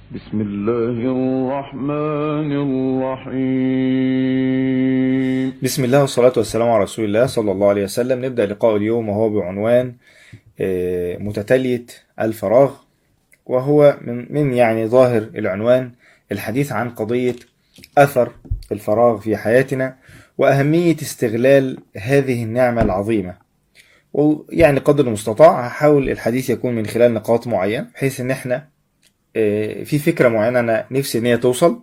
بسم الله الرحمن الرحيم بسم الله والصلاة والسلام على رسول الله صلى الله عليه وسلم نبدأ لقاء اليوم وهو بعنوان آه، متتالية الفراغ وهو من من يعني ظاهر العنوان الحديث عن قضية أثر الفراغ في حياتنا وأهمية استغلال هذه النعمة العظيمة ويعني قدر المستطاع هحاول الحديث يكون من خلال نقاط معينة بحيث ان احنا آه، في فكرة معينة انا نفسي ان هي توصل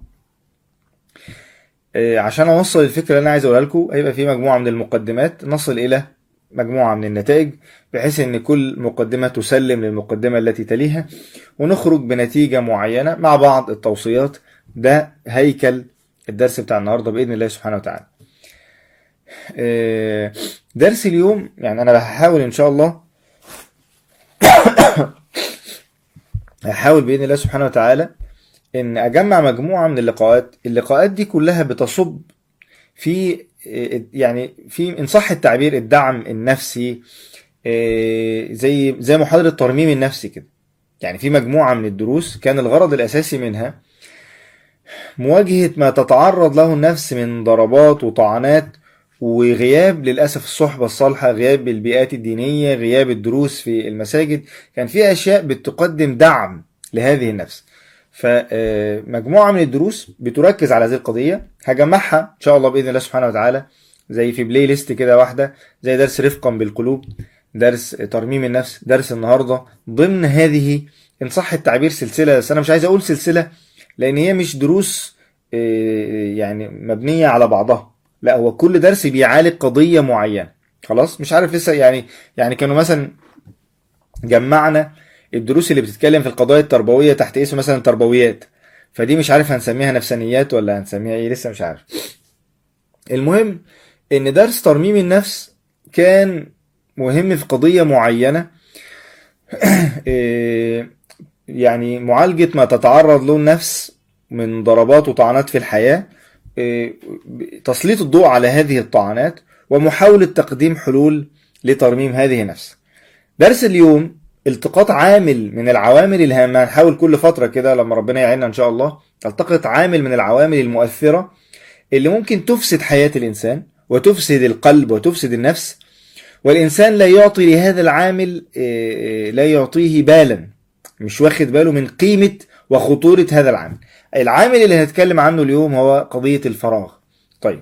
آه، عشان اوصل الفكرة اللي انا عايز اقولها لكم هيبقى في مجموعة من المقدمات نصل الى مجموعة من النتائج بحيث ان كل مقدمة تسلم للمقدمة التي تليها ونخرج بنتيجة معينة مع بعض التوصيات ده هيكل الدرس بتاع النهاردة بإذن الله سبحانه وتعالى آه، درس اليوم يعني انا هحاول ان شاء الله هحاول باذن الله سبحانه وتعالى ان اجمع مجموعه من اللقاءات اللقاءات دي كلها بتصب في آه، يعني في ان صح التعبير الدعم النفسي آه، زي زي محاضره الترميم النفسي كده يعني في مجموعه من الدروس كان الغرض الاساسي منها مواجهه ما تتعرض له النفس من ضربات وطعنات وغياب للأسف الصحبة الصالحة غياب البيئات الدينية غياب الدروس في المساجد كان في أشياء بتقدم دعم لهذه النفس فمجموعة من الدروس بتركز على هذه القضية هجمعها إن شاء الله بإذن الله سبحانه وتعالى زي في بلاي ليست كده واحدة زي درس رفقا بالقلوب درس ترميم النفس درس النهاردة ضمن هذه إن صح التعبير سلسلة بس أنا مش عايز أقول سلسلة لأن هي مش دروس آه، يعني مبنية على بعضها لا هو كل درس بيعالج قضية معينة خلاص مش عارف لسه يعني يعني كانوا مثلا جمعنا الدروس اللي بتتكلم في القضايا التربوية تحت اسم مثلا تربويات فدي مش عارف هنسميها نفسانيات ولا هنسميها ايه لسه مش عارف المهم ان درس ترميم النفس كان مهم في قضية معينة إيه، يعني معالجة ما تتعرض له النفس من ضربات وطعنات في الحياة إيه، تسليط الضوء على هذه الطعنات ومحاولة تقديم حلول لترميم هذه النفس درس اليوم التقاط عامل من العوامل الهامة هنحاول كل فترة كده لما ربنا يعيننا إن شاء الله التقط عامل من العوامل المؤثرة اللي ممكن تفسد حياة الإنسان وتفسد القلب وتفسد النفس والإنسان لا يعطي لهذا العامل إيه، لا يعطيه بالا مش واخد باله من قيمة وخطورة هذا العامل العامل اللي هنتكلم عنه اليوم هو قضية الفراغ طيب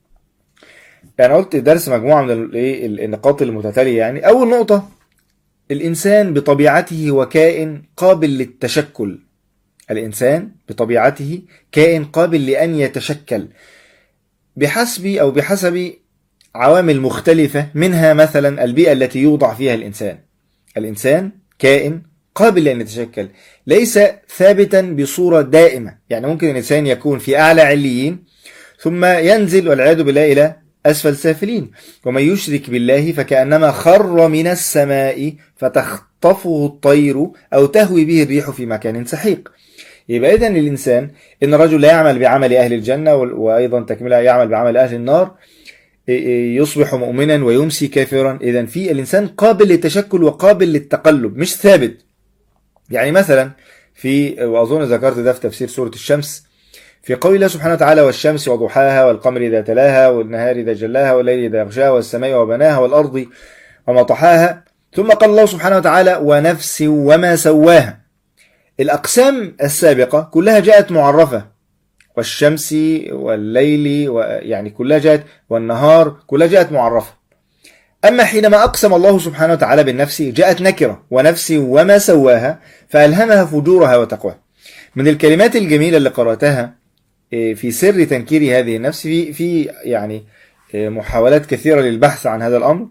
يعني قلت درس مجموعة من ال- إيه النقاط المتتالية يعني أول نقطة الإنسان بطبيعته وكائن قابل للتشكل الإنسان بطبيعته كائن قابل لأن يتشكل بحسب أو بحسب عوامل مختلفة منها مثلا البيئة التي يوضع فيها الإنسان الإنسان كائن قابل لأن يتشكل ليس ثابتا بصورة دائمة يعني ممكن الإنسان يكون في أعلى عليين ثم ينزل والعياذ بالله إلى أسفل سافلين ومن يشرك بالله فكأنما خر من السماء فتخطفه الطير أو تهوي به الريح في مكان سحيق يبقى إذن الإنسان إن الرجل لا يعمل بعمل أهل الجنة وال- وأيضا تكملها يعمل بعمل أهل النار يصبح مؤمنا ويمسي كافرا إذا في الإنسان قابل للتشكل وقابل للتقلب مش ثابت يعني مثلا في واظن ذكرت ده في تفسير سوره الشمس في قول الله سبحانه وتعالى والشمس وضحاها والقمر اذا تلاها والنهار اذا جلاها والليل اذا يغشاها والسماء وبناها والارض وما طحاها ثم قال الله سبحانه وتعالى ونفس وما سواها الاقسام السابقه كلها جاءت معرفه والشمس والليل يعني كلها جاءت والنهار كلها جاءت معرفه أما حينما أقسم الله سبحانه وتعالى بالنفس جاءت نكرة ونفس وما سواها فألهمها فجورها وتقواها من الكلمات الجميلة اللي قرأتها إيه، في سر تنكير هذه النفس في في يعني إيه، محاولات كثيرة للبحث عن هذا الأمر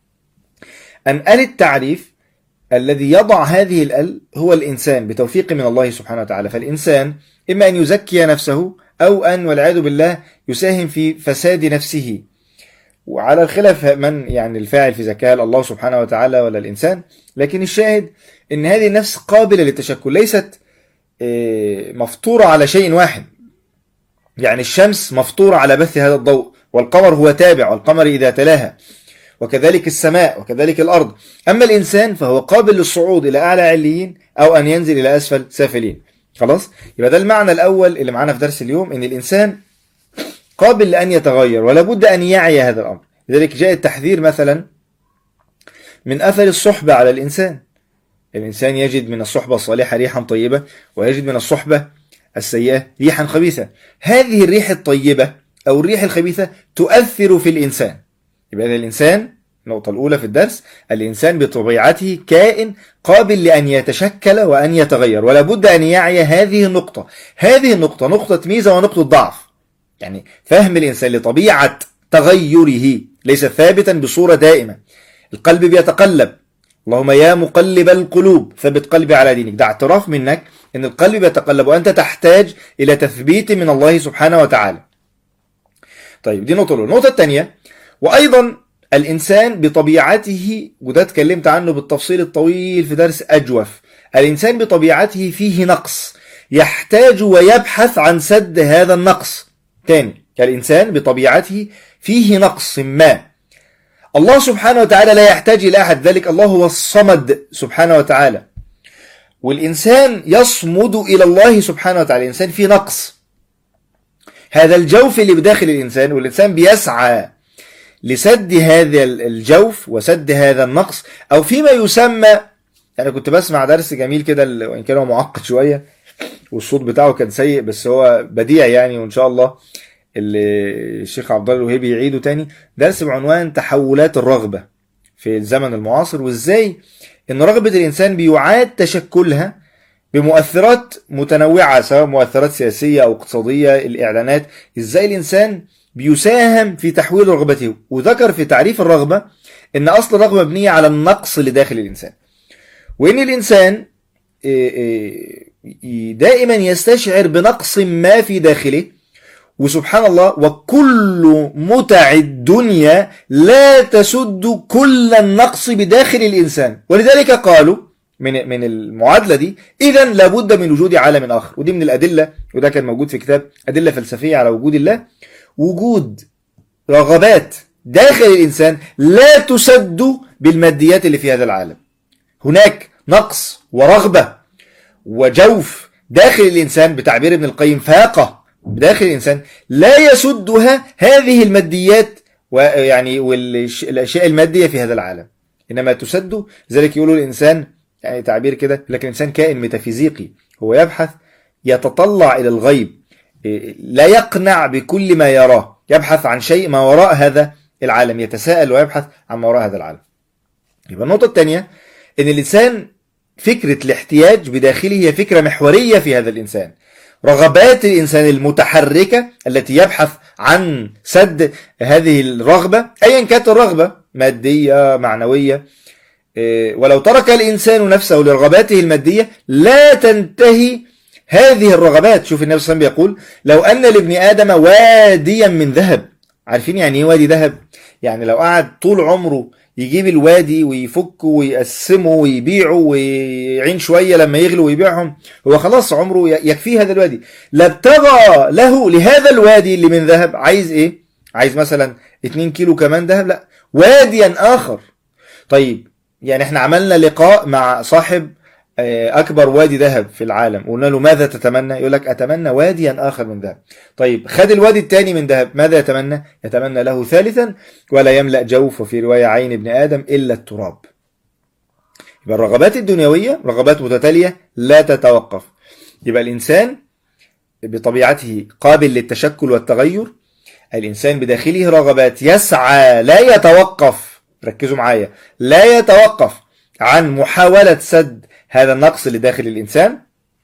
أن آل التعريف الذي يضع هذه الأل هو الإنسان بتوفيق من الله سبحانه وتعالى فالإنسان إما أن يزكي نفسه أو أن والعياذ بالله يساهم في فساد نفسه وعلى الخلاف من يعني الفاعل في زكاة الله سبحانه وتعالى ولا الإنسان لكن الشاهد أن هذه النفس قابلة للتشكل ليست آه، مفطورة على شيء واحد يعني الشمس مفطورة على بث هذا الضوء والقمر هو تابع والقمر إذا تلاها وكذلك السماء وكذلك الأرض أما الإنسان فهو قابل للصعود إلى أعلى عليين أو أن ينزل إلى أسفل سافلين خلاص يبقى ده المعنى الأول اللي معانا في درس اليوم إن الإنسان قابل لأن يتغير ولا بد أن يعي هذا الأمر لذلك جاء التحذير مثلا من أثر الصحبة على الإنسان الإنسان يجد من الصحبة الصالحة ريحا طيبة ويجد من الصحبة السيئة ريحا خبيثة هذه الريح الطيبة أو الريح الخبيثة تؤثر في الإنسان يبقى إذا الإنسان النقطة الأولى في الدرس الإنسان بطبيعته كائن قابل لأن يتشكل وأن يتغير ولا بد أن يعي هذه النقطة هذه النقطة نقطة ميزة ونقطة ضعف يعني فهم الإنسان لطبيعة تغيره ليس ثابتا بصورة دائمة القلب بيتقلب اللهم يا مقلب القلوب ثبت قلبي على دينك ده اعتراف منك ان القلب بيتقلب وانت تحتاج الى تثبيت من الله سبحانه وتعالى طيب دي نقطة الأولى النقطة الثانية وأيضا الإنسان بطبيعته وده اتكلمت عنه بالتفصيل الطويل في درس أجوف الإنسان بطبيعته فيه نقص يحتاج ويبحث عن سد هذا النقص تاني الإنسان بطبيعته فيه نقص ما الله سبحانه وتعالى لا يحتاج إلى أحد ذلك الله هو الصمد سبحانه وتعالى والإنسان يصمد إلى الله سبحانه وتعالى الإنسان فيه نقص هذا الجوف اللي بداخل الإنسان والإنسان بيسعى لسد هذا الجوف وسد هذا النقص أو فيما يسمى أنا كنت بسمع درس جميل كده وإن كان هو معقد شوية والصوت بتاعه كان سيء بس هو بديع يعني وإن شاء الله اللي الشيخ عبد الله الوهيبي يعيده تاني درس بعنوان تحولات الرغبة في الزمن المعاصر وإزاي إن رغبة الإنسان بيعاد تشكلها بمؤثرات متنوعة سواء مؤثرات سياسية أو اقتصادية الإعلانات إزاي الإنسان بيساهم في تحويل رغبته وذكر في تعريف الرغبة إن أصل الرغبة مبنية على النقص اللي داخل الإنسان وإن الإنسان دائما يستشعر بنقص ما في داخله وسبحان الله وكل متع الدنيا لا تسد كل النقص بداخل الإنسان ولذلك قالوا من من المعادلة دي إذا لابد من وجود عالم آخر ودي من الأدلة وده كان موجود في كتاب أدلة فلسفية على وجود الله وجود رغبات داخل الإنسان لا تسد بالماديات اللي في هذا العالم هناك نقص ورغبة وجوف داخل الإنسان بتعبير ابن القيم فاقة بداخل الإنسان لا يسدها هذه الماديات ويعني والأشياء المادية في هذا العالم إنما تسد ذلك يقولوا الإنسان يعني تعبير كده لكن الإنسان كائن ميتافيزيقي هو يبحث يتطلع إلى الغيب لا يقنع بكل ما يراه يبحث عن شيء ما وراء هذا العالم يتساءل ويبحث عن ما وراء هذا العالم يبقى النقطة الثانية إن الإنسان فكرة الاحتياج بداخله هي فكرة محورية في هذا الإنسان رغبات الإنسان المتحركة التي يبحث عن سد هذه الرغبة أيا كانت الرغبة مادية معنوية ولو ترك الإنسان نفسه لرغباته المادية لا تنتهي هذه الرغبات شوف النبي صلى الله عليه وسلم يقول لو أن لابن آدم واديا من ذهب عارفين يعني ايه وادي ذهب يعني لو قعد طول عمره يجيب الوادي ويفكه ويقسمه ويبيعه ويعين شوية لما يغلو ويبيعهم هو خلاص عمره يكفيه هذا الوادي لابتغى له لهذا الوادي اللي من ذهب عايز ايه عايز مثلا 2 كيلو كمان ذهب لا واديا آخر طيب يعني احنا عملنا لقاء مع صاحب أكبر وادي ذهب في العالم قلنا له ماذا تتمنى يقول لك أتمنى واديا آخر من ذهب طيب خد الوادي الثاني من ذهب ماذا يتمنى يتمنى له ثالثا ولا يملأ جوف وفي رواية عين ابن آدم إلا التراب يبقى الرغبات الدنيوية رغبات متتالية لا تتوقف يبقى الإنسان بطبيعته قابل للتشكل والتغير الإنسان بداخله رغبات يسعى لا يتوقف ركزوا معايا لا يتوقف عن محاولة سد هذا النقص اللي داخل الإنسان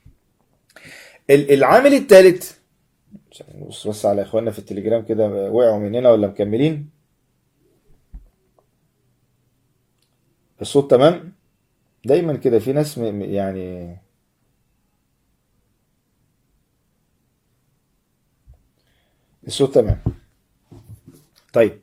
العامل الثالث بص بس على إخواننا في التليجرام كده وقعوا مننا ولا مكملين الصوت تمام دايما كده في ناس يعني الصوت تمام طيب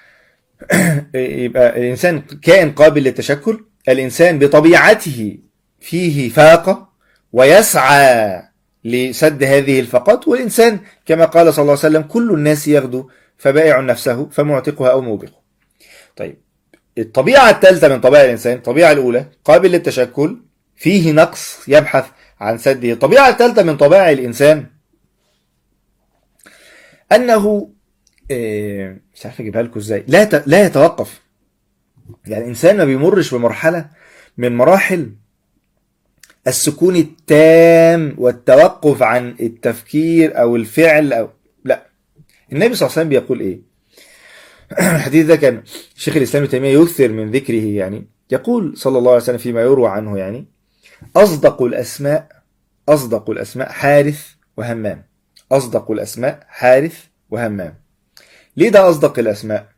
يبقى الإنسان كائن قابل للتشكل الإنسان بطبيعته فيه فاقة ويسعى لسد هذه الفقات والإنسان كما قال صلى الله عليه وسلم كل الناس يغدو فبائع نفسه فمعتقها أو موبقه طيب الطبيعة الثالثة من طبيعة الإنسان الطبيعة الأولى قابل للتشكل فيه نقص يبحث عن سده الطبيعة الثالثة من طبائع الإنسان أنه آه، مش عارف أجيبها لكم إزاي لا ت- لا يتوقف يعني الإنسان ما بيمرش بمرحلة من مراحل السكون التام والتوقف عن التفكير أو الفعل أو لا النبي صلى الله عليه وسلم بيقول إيه الحديث ده كان شيخ الإسلام ابن تيمية يكثر من ذكره يعني يقول صلى الله عليه وسلم فيما يروى عنه يعني أصدق الأسماء أصدق الأسماء حارث وهمام أصدق الأسماء حارث وهمام ليه ده أصدق الأسماء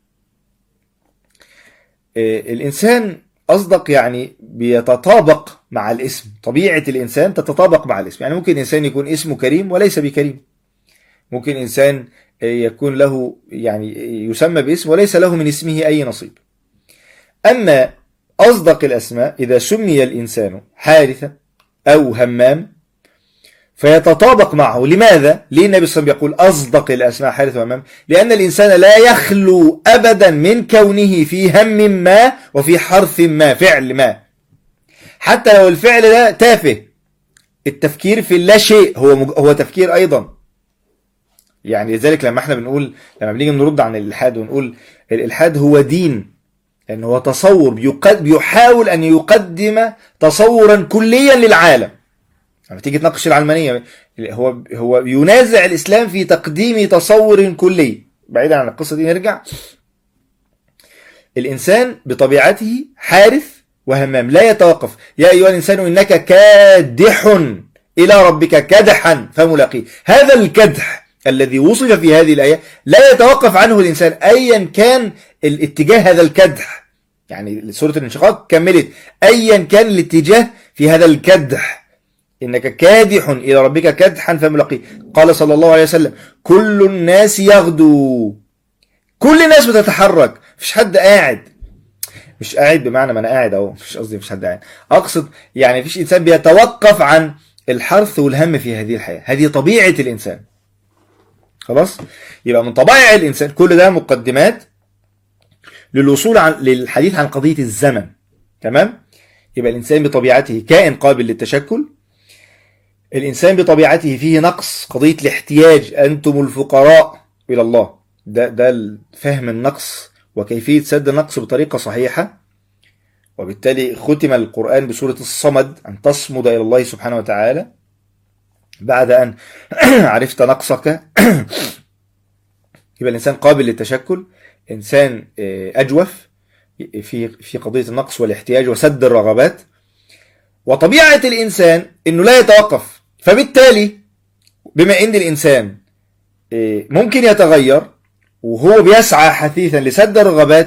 آه، الإنسان أصدق يعني بيتطابق مع الاسم طبيعة الإنسان تتطابق مع الاسم يعني ممكن إنسان يكون اسمه كريم وليس بكريم ممكن إنسان آه، يكون له يعني يسمى باسم وليس له من اسمه أي نصيب أما أصدق الأسماء إذا سمي الإنسان حارثة أو همام فيتطابق معه لماذا؟ ليه النبي صلى الله عليه وسلم يقول أصدق الأسماء حارث وهمام لأن الإنسان لا يخلو أبدا من كونه في هم ما وفي حرف ما فعل ما حتى لو الفعل ده تافه التفكير في اللا شيء هو مج... هو تفكير أيضا يعني لذلك لما احنا بنقول لما بنيجي نرد عن الإلحاد ونقول الإلحاد هو دين لأن هو تصور بيقد... بيحاول أن يقدم تصورا كليا للعالم لما تيجي تناقش العلمانية هو هو ينازع الإسلام في تقديم تصور كلي بعيدا عن القصة دي نرجع الإنسان بطبيعته حارث وهمام لا يتوقف يا أيها الإنسان إنك كادح إلى ربك كدحا فملاقيه هذا الكدح الذي وصف في هذه الآية لا يتوقف عنه الإنسان أيا كان الاتجاه هذا الكدح يعني سورة الانشقاق كملت أيا كان الاتجاه في هذا الكدح إنك كادح إلى ربك كدحا فملاقيه قال صلى الله عليه وسلم كل الناس يغدو كل الناس بتتحرك مفيش حد قاعد مش قاعد بمعنى ما انا قاعد اهو مش قصدي مفيش حد قاعد اقصد يعني مفيش انسان بيتوقف عن الحرث والهم في هذه الحياه هذه طبيعه الانسان خلاص يبقى من طبائع الانسان كل ده مقدمات للوصول عن للحديث عن قضيه الزمن تمام يبقى الانسان بطبيعته كائن قابل للتشكل الإنسان بطبيعته فيه نقص قضية الاحتياج أنتم الفقراء إلى الله ده ده فهم النقص وكيفية سد النقص بطريقة صحيحة وبالتالي ختم القرآن بسورة الصمد أن تصمد إلى الله سبحانه وتعالى بعد أن عرفت نقصك يبقى الإنسان قابل للتشكل إنسان أجوف في في قضية النقص والاحتياج وسد الرغبات وطبيعة الإنسان إنه لا يتوقف فبالتالي بما إن الإنسان ممكن يتغير وهو بيسعى حثيثا لسد الرغبات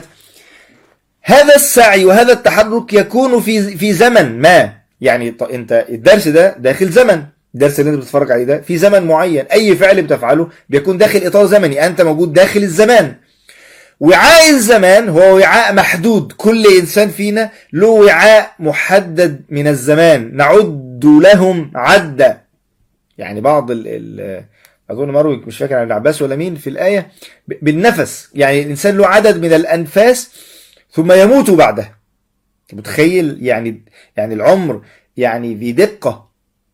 هذا السعي وهذا التحرك يكون في في زمن ما يعني انت الدرس ده داخل زمن الدرس اللي انت بتتفرج عليه ده في زمن معين اي فعل بتفعله بيكون داخل اطار زمني انت موجود داخل الزمان وعاء الزمان هو وعاء محدود كل انسان فينا له وعاء محدد من الزمان نعد لهم عدا يعني بعض ال ال اظن مروي مش فاكر عن ابن عباس ولا مين في الايه بالنفس يعني الانسان له عدد من الانفاس ثم يموت بعدها متخيل يعني يعني العمر يعني في دقه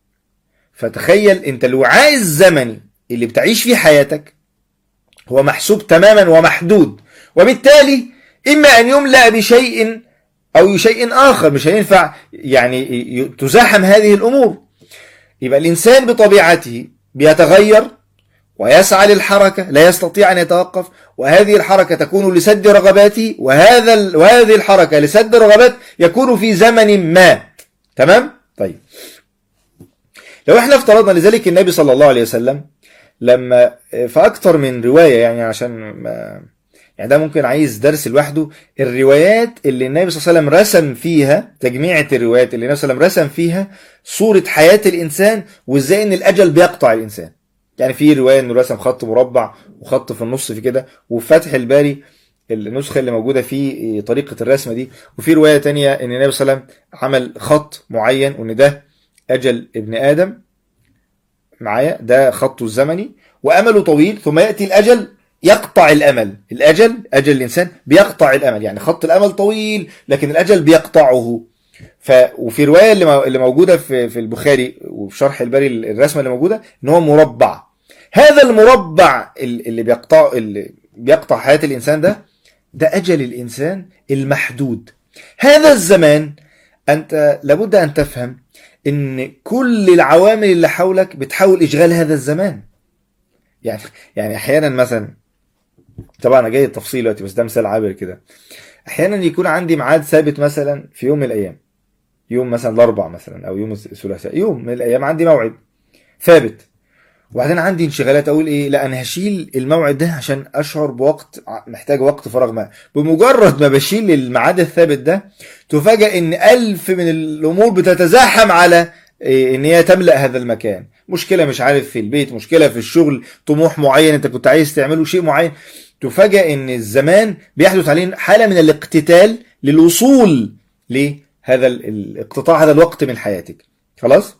فتخيل انت الوعاء الزمني اللي بتعيش فيه حياتك هو محسوب تماما ومحدود وبالتالي إما أن يملأ بشيء أو شيء آخر مش هينفع يعني تزاحم هذه الأمور يبقى الإنسان بطبيعته بيتغير ويسعى للحركة لا يستطيع أن يتوقف وهذه الحركة تكون لسد رغباته وهذا وهذه الحركة لسد رغبات يكون في زمن ما تمام؟ طيب لو احنا افترضنا لذلك النبي صلى الله عليه وسلم لما في أكتر من رواية يعني عشان ما يعني ده ممكن عايز درس لوحده الروايات اللي النبي صلى الله عليه وسلم رسم فيها تجميعة الروايات اللي النبي صلى الله عليه وسلم رسم فيها صورة حياة الإنسان وإزاي إن الأجل بيقطع الإنسان يعني في رواية إنه رسم خط مربع وخط في النص في كده وفي فتح الباري النسخة اللي موجودة في طريقة الرسمة دي وفي رواية تانية إن النبي صلى الله عليه وسلم عمل خط معين وإن ده أجل ابن آدم معايا ده خطه الزمني وأمله طويل ثم يأتي الأجل يقطع الأمل الأجل أجل الإنسان بيقطع الأمل يعني خط الأمل طويل لكن الأجل بيقطعه ف وفي روايه اللي مو- اللي موجوده في في البخاري وفي شرح الباري الرسمه اللي موجوده ان هو مربع هذا المربع ال- اللي بيقطع اللي بيقطع حياه الانسان ده ده اجل الانسان المحدود هذا الزمان انت لابد ان تفهم ان كل العوامل اللي حولك بتحاول اشغال هذا الزمان يعني يعني احيانا مثلا طبعا انا جاي التفصيل دلوقتي بس ده مثال عابر كده احيانا يكون عندي ميعاد ثابت مثلا في يوم من الايام يوم مثلا الاربع مثلا او يوم الثلاثاء يوم من الايام عندي موعد ثابت وبعدين عندي انشغالات اقول ايه لا انا هشيل الموعد ده عشان اشعر بوقت ع- محتاج وقت فراغ ما بمجرد ما بشيل الميعاد الثابت ده تفاجأ ان الف من الامور بتتزاحم على إيه، ان هي تملأ هذا المكان مشكلة مش عارف في البيت مشكلة في الشغل طموح معين انت كنت عايز تعمله شيء معين تفاجأ ان الزمان بيحدث عليه حالة من الاقتتال للوصول لهذا ال- الاقتطاع هذا الوقت من حياتك خلاص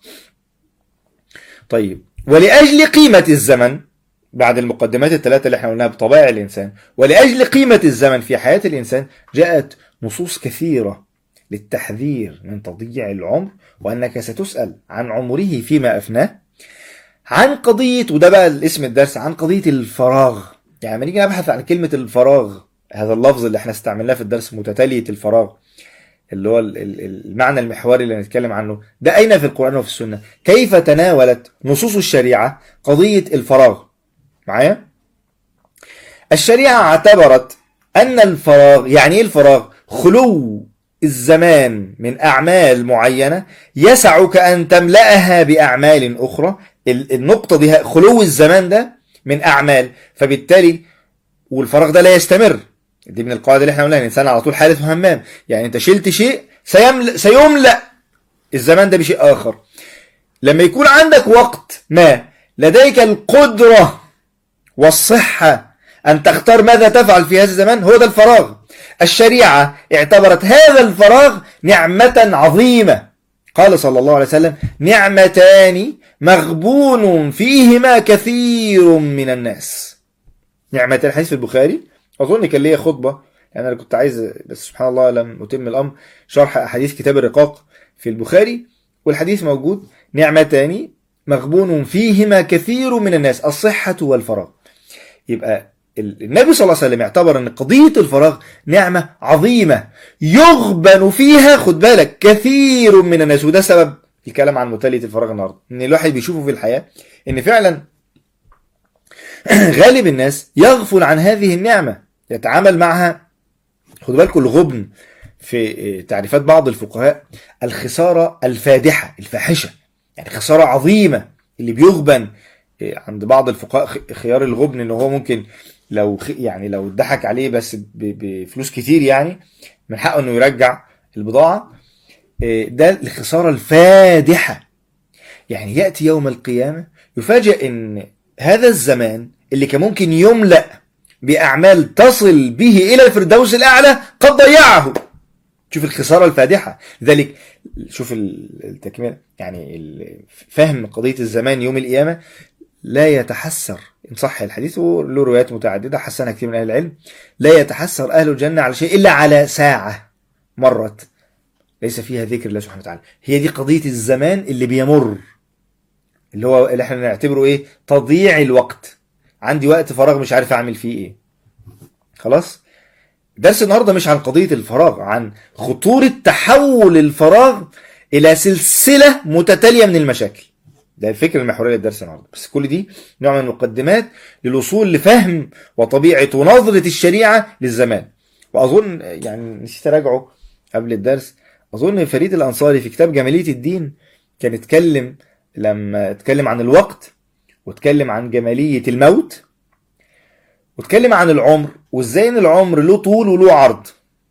طيب ولأجل قيمة الزمن بعد المقدمات الثلاثة اللي احنا قلناها بطبائع الإنسان ولأجل قيمة الزمن في حياة الإنسان جاءت نصوص كثيرة للتحذير من تضييع العمر وأنك ستسأل عن عمره فيما أفناه عن قضية وده بقى الاسم الدرس عن قضية الفراغ يعني لما نيجي نبحث عن كلمة الفراغ هذا اللفظ اللي احنا استعملناه في الدرس متتالية الفراغ اللي هو ال- ال- المعنى المحوري اللي نتكلم عنه ده أين في القرآن وفي السنة كيف تناولت نصوص الشريعة قضية الفراغ معايا الشريعة اعتبرت أن الفراغ يعني إيه الفراغ خلو الزمان من أعمال معينة يسعك أن تملأها بأعمال أخرى ال- النقطة دي خلو الزمان ده من أعمال فبالتالي والفراغ ده لا يستمر دي من القواعد اللي احنا قلناها الإنسان على طول حالة همام يعني أنت شلت شيء سيملأ, سيملأ الزمان ده بشيء آخر لما يكون عندك وقت ما لديك القدرة والصحة أن تختار ماذا تفعل في هذا الزمان هو ده الفراغ الشريعة اعتبرت هذا الفراغ نعمة عظيمة قال صلى الله عليه وسلم نعمتان مغبون فيهما كثير من الناس نعمة الحديث في البخاري أظن كان ليا خطبة يعني أنا كنت عايز بس سبحان الله لم أتم الأمر شرح أحاديث كتاب الرقاق في البخاري والحديث موجود نعمتان مغبون فيهما كثير من الناس الصحة والفراغ يبقى ال- النبي صلى الله عليه وسلم اعتبر ان قضية الفراغ نعمة عظيمة يغبن فيها خد بالك كثير من الناس وده سبب الكلام عن متالية الفراغ النهارده ان الواحد بيشوفه في الحياة ان فعلا غالب الناس يغفل عن هذه النعمة يتعامل معها خد بالكم الغبن في تعريفات بعض الفقهاء الخسارة الفادحة الفاحشة يعني خسارة عظيمة اللي بيغبن عند بعض الفقهاء خ- خيار الغبن ان هو ممكن لو خ- يعني لو اتضحك عليه بس ب- بفلوس كتير يعني من حقه انه يرجع البضاعة إيه، ده الخسارة الفادحة يعني يأتي يوم القيامة يفاجأ ان هذا الزمان اللي كان ممكن يملأ بأعمال تصل به إلى الفردوس الأعلى قد ضيعه شوف الخسارة الفادحة لذلك شوف ال- التكملة يعني ال- فهم قضية الزمان يوم القيامة لا يتحسر إن صح الحديث وله روايات متعددة حسنها كثير من أهل العلم لا يتحسر أهل الجنة على شيء إلا على ساعة مرت ليس فيها ذكر الله سبحانه وتعالى هي دي قضية الزمان اللي بيمر اللي هو اللي احنا نعتبره ايه تضييع الوقت عندي وقت فراغ مش عارف اعمل فيه ايه خلاص درس النهارده مش عن قضية الفراغ عن خطورة تحول الفراغ إلى سلسلة متتالية من المشاكل ده الفكرة المحورية للدرس النهارده بس كل دي نوع من المقدمات للوصول لفهم وطبيعة ونظرة الشريعة للزمان وأظن يعني نسيت أراجعه قبل الدرس أظن فريد الأنصاري في كتاب جمالية الدين كان اتكلم لما اتكلم عن الوقت واتكلم عن جمالية الموت واتكلم عن العمر وازاي ان العمر له طول وله عرض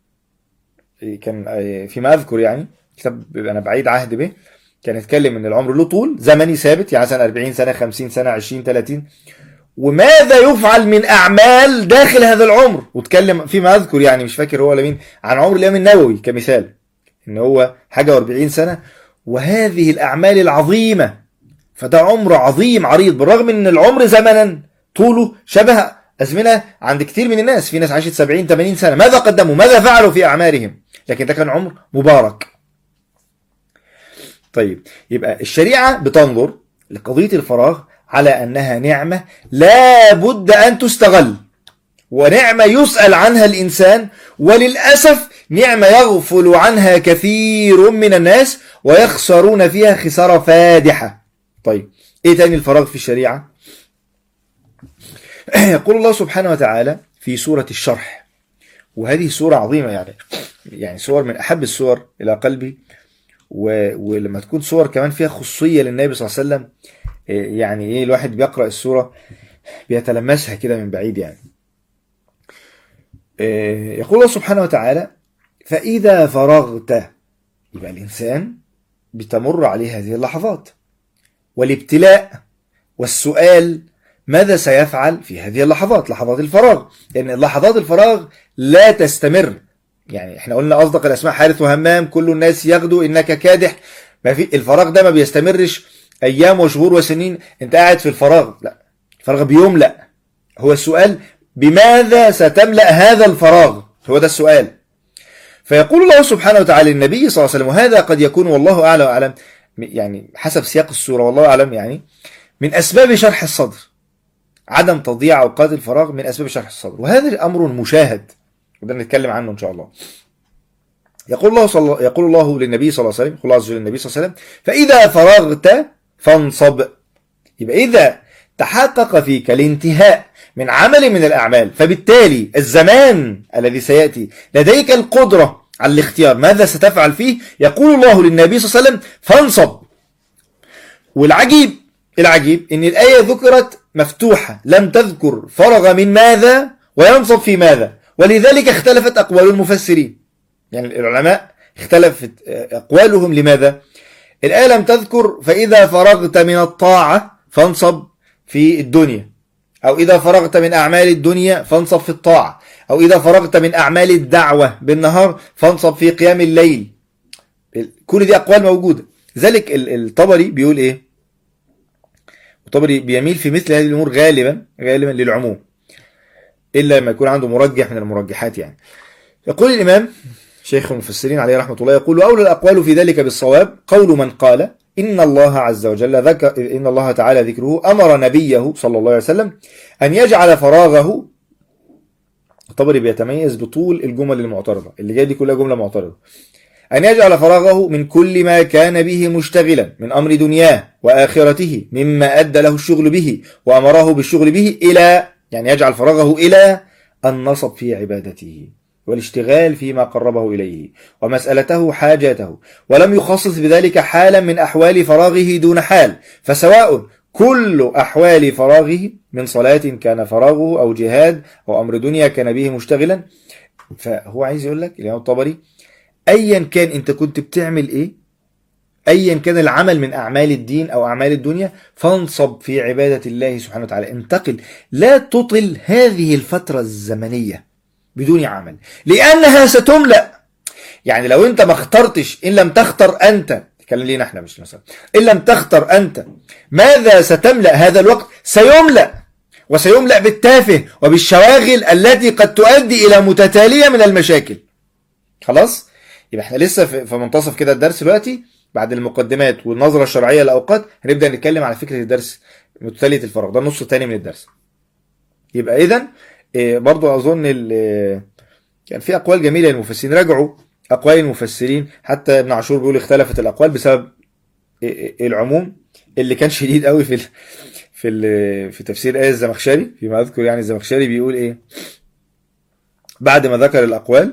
إيه كان إيه فيما اذكر يعني كتاب انا بعيد عهد به كان يتكلم ان العمر له طول زمني ثابت يعني مثلا 40 سنه 50 سنه 20 30 وماذا يفعل من اعمال داخل هذا العمر واتكلم فيما اذكر يعني مش فاكر هو ولا مين عن عمر الامام النووي كمثال ان هو حاجه و40 سنه وهذه الاعمال العظيمه فده عمر عظيم عريض بالرغم ان العمر زمنا طوله شبه ازمنه عند كتير من الناس في ناس عاشت 70 80 سنه ماذا قدموا ماذا فعلوا في اعمارهم لكن ده كان عمر مبارك طيب يبقى الشريعة بتنظر لقضية الفراغ على أنها نعمة لا بد أن تستغل ونعمة يسأل عنها الإنسان وللأسف نعمة يغفل عنها كثير من الناس ويخسرون فيها خسارة فادحة طيب إيه تاني الفراغ في الشريعة يقول الله سبحانه وتعالى في سورة الشرح وهذه سورة عظيمة يعني يعني سور من أحب السور إلى قلبي و... ولما تكون سور كمان فيها خصوصية للنبي صلى الله عليه وسلم إيه يعني إيه الواحد بيقرأ السورة بيتلمسها كده من بعيد يعني إيه يقول الله سبحانه وتعالى فإذا فرغت يبقى الإنسان بتمر عليه هذه اللحظات والابتلاء والسؤال ماذا سيفعل في هذه اللحظات لحظات الفراغ لأن لحظات الفراغ لا تستمر يعني احنا قلنا أصدق الأسماء حارث وهمام كل الناس يغدو إنك كادح ما في الفراغ ده ما بيستمرش أيام وشهور وسنين أنت قاعد في الفراغ لا الفراغ بيملأ هو السؤال بماذا ستملأ هذا الفراغ هو ده السؤال فيقول الله سبحانه وتعالى للنبي صلى الله عليه وسلم وهذا قد يكون والله أعلى وأعلم يعني حسب سياق السورة والله أعلم يعني من أسباب شرح الصدر عدم تضييع أوقات الفراغ من أسباب شرح الصدر وهذا أمر مشاهد وده نتكلم عنه إن شاء الله يقول الله صلى يقول الله للنبي صلى الله عليه وسلم يقول الله عز وجل للنبي صلى الله عليه وسلم فإذا فرغت فانصب يبقى إذا تحقق فيك الانتهاء من عمل من الأعمال فبالتالي الزمان الذي سيأتي لديك القدرة على الاختيار ماذا ستفعل فيه يقول الله للنبي صلى الله عليه وسلم فانصب والعجيب العجيب ان الآية ذكرت مفتوحة لم تذكر فرغ من ماذا وينصب في ماذا ولذلك اختلفت أقوال المفسرين يعني العلماء اختلفت أقوالهم لماذا الآية لم تذكر فإذا فرغت من الطاعة فانصب في الدنيا أو إذا فرغت من أعمال الدنيا فانصب في الطاعة أو إذا فرغت من أعمال الدعوة بالنهار فانصب في قيام الليل كل دي أقوال موجودة ذلك الطبري بيقول إيه الطبري بيميل في مثل هذه الأمور غالبا غالبا للعموم إلا لما يكون عنده مرجح من المرجحات يعني يقول الإمام شيخ المفسرين عليه رحمة الله يقول وأولى الأقوال في ذلك بالصواب قول من قال إن الله عز وجل ذكر إن الله تعالى ذكره أمر نبيه صلى الله عليه وسلم أن يجعل فراغه الطبري بيتميز بطول الجمل المعترضة اللي جاي دي كلها جملة معترضة أن يجعل فراغه من كل ما كان به مشتغلا من أمر دنياه وآخرته مما أدى له الشغل به وأمره بالشغل به إلى يعني يجعل فراغه إلى النصب في عبادته والاشتغال فيما قربه إليه ومسألته حاجاته ولم يخصص بذلك حالا من أحوال فراغه دون حال فسواء كل أحوال فراغه من صلاة كان فراغه أو جهاد أو أمر دنيا كان به مشتغلا فهو عايز يقول لك الإمام الطبري أيا كان أنت كنت بتعمل إيه أيا كان العمل من أعمال الدين أو أعمال الدنيا فانصب في عبادة الله سبحانه وتعالى انتقل لا تطل هذه الفترة الزمنية بدون عمل لأنها ستملأ يعني لو أنت ما اخترتش إن لم تختر أنت كلام لينا احنا مش مثلا إن لم تختر أنت ماذا ستملأ هذا الوقت سيملأ وسيملأ بالتافه وبالشواغل التي قد تؤدي إلى متتالية من المشاكل خلاص يبقى احنا لسه في منتصف كده الدرس دلوقتي بعد المقدمات والنظرة الشرعية للأوقات هنبدأ نتكلم على فكرة الدرس متتالية الفراغ ده النص الثاني من الدرس يبقى إذا برضو أظن كان في أقوال جميلة للمفسرين راجعوا أقوال المفسرين حتى ابن عاشور بيقول اختلفت الأقوال بسبب العموم اللي كان شديد قوي في ال في ال في تفسير آية الزمخشري فيما أذكر يعني الزمخشري بيقول إيه بعد ما ذكر الأقوال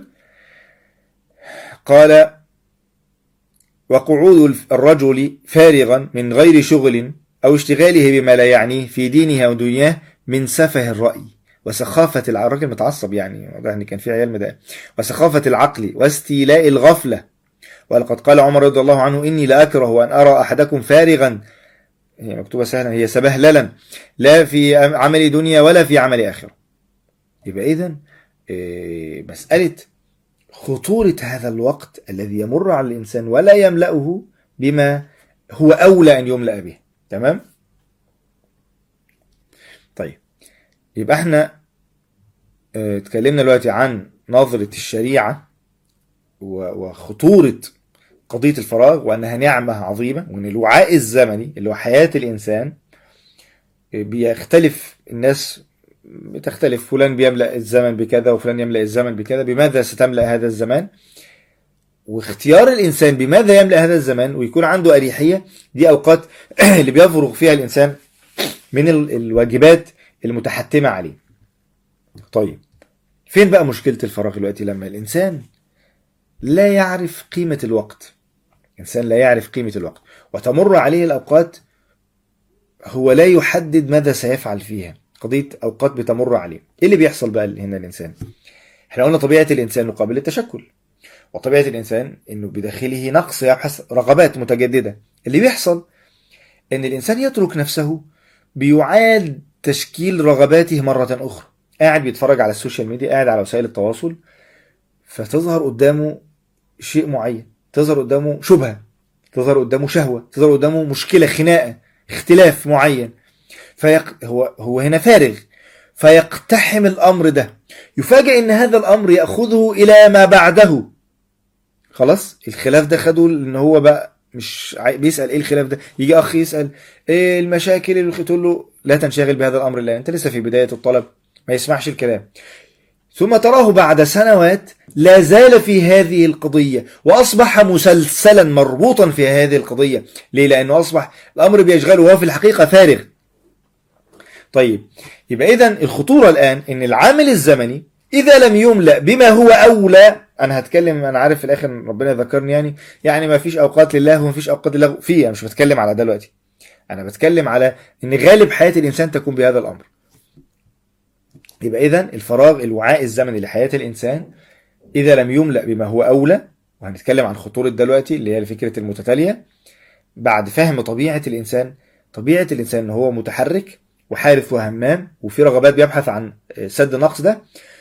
قال وقعود الرجل فارغا من غير شغل أو اشتغاله بما لا يعنيه في دينه ودنياه من سفه الرأي وسخافة العقل الراجل متعصب يعني واضح ان كان في عيال مضايق وسخافة العقل واستيلاء الغفلة ولقد قال عمر رضي الله عنه إني لأكره أن أرى أحدكم فارغا هي مكتوبة سهلا هي سبهللا لا في عمل دنيا ولا في عمل آخرة يبقى إذا مسألة خطورة هذا الوقت الذي يمر على الإنسان ولا يملأه بما هو أولى أن يملأ به تمام؟ طيب يبقى احنا اه اتكلمنا دلوقتي عن نظرة الشريعة وخطورة قضية الفراغ وأنها نعمة عظيمة وأن الوعاء الزمني اللي هو حياة الإنسان بيختلف الناس بتختلف فلان بيملأ الزمن بكذا وفلان يملأ الزمن بكذا بماذا ستملأ هذا الزمان واختيار الإنسان بماذا يملأ هذا الزمان ويكون عنده أريحية دي أوقات اللي بيفرغ فيها الإنسان من ال- الواجبات المتحتمة عليه طيب فين بقى مشكلة الفراغ دلوقتي لما الإنسان لا يعرف قيمة الوقت إنسان لا يعرف قيمة الوقت وتمر عليه الأوقات هو لا يحدد ماذا سيفعل فيها قضية أوقات بتمر عليه إيه اللي بيحصل بقى هنا الإنسان احنا قلنا طبيعة الإنسان قابل للتشكل وطبيعة الإنسان إنه بداخله نقص يبحث رغبات متجددة اللي بيحصل إن الإنسان يترك نفسه بيعاد تشكيل رغباته مرة أخرى قاعد بيتفرج على السوشيال ميديا قاعد على وسائل التواصل فتظهر قدامه شيء معين تظهر قدامه شبهة تظهر قدامه شهوة تظهر قدامه مشكلة خناقة اختلاف معين فيق... هو هو هنا فارغ فيقتحم الأمر ده يفاجئ إن هذا الأمر يأخذه إلى ما بعده خلاص الخلاف ده خده ان هو بقى مش عاي- بيسال ايه الخلاف ده يجي اخ يسال ايه المشاكل اللي تقول له لا تنشغل بهذا الامر الان انت لسه في بدايه الطلب ما يسمعش الكلام ثم تراه بعد سنوات لا زال في هذه القضية وأصبح مسلسلا مربوطا في هذه القضية ليه؟ لأنه أصبح الأمر بيشغله وهو في الحقيقة فارغ طيب يبقى إذا الخطورة الآن إن العامل الزمني إذا لم يملأ بما هو أولى أنا هتكلم أنا عارف في الآخر ربنا ذكرني يعني يعني ما فيش أوقات لله وما فيش أوقات لله في أنا مش بتكلم على ده دلوقتي أنا بتكلم على إن غالب حياة الإنسان تكون بهذا الأمر يبقى إذا الفراغ الوعاء الزمني لحياة الإنسان إذا لم يملأ بما هو أولى وهنتكلم عن خطورة دلوقتي اللي هي فكرة المتتالية بعد فهم طبيعة الإنسان طبيعة الإنسان إن هو متحرك وحارث وهمام وفي رغبات بيبحث عن سد نقص ده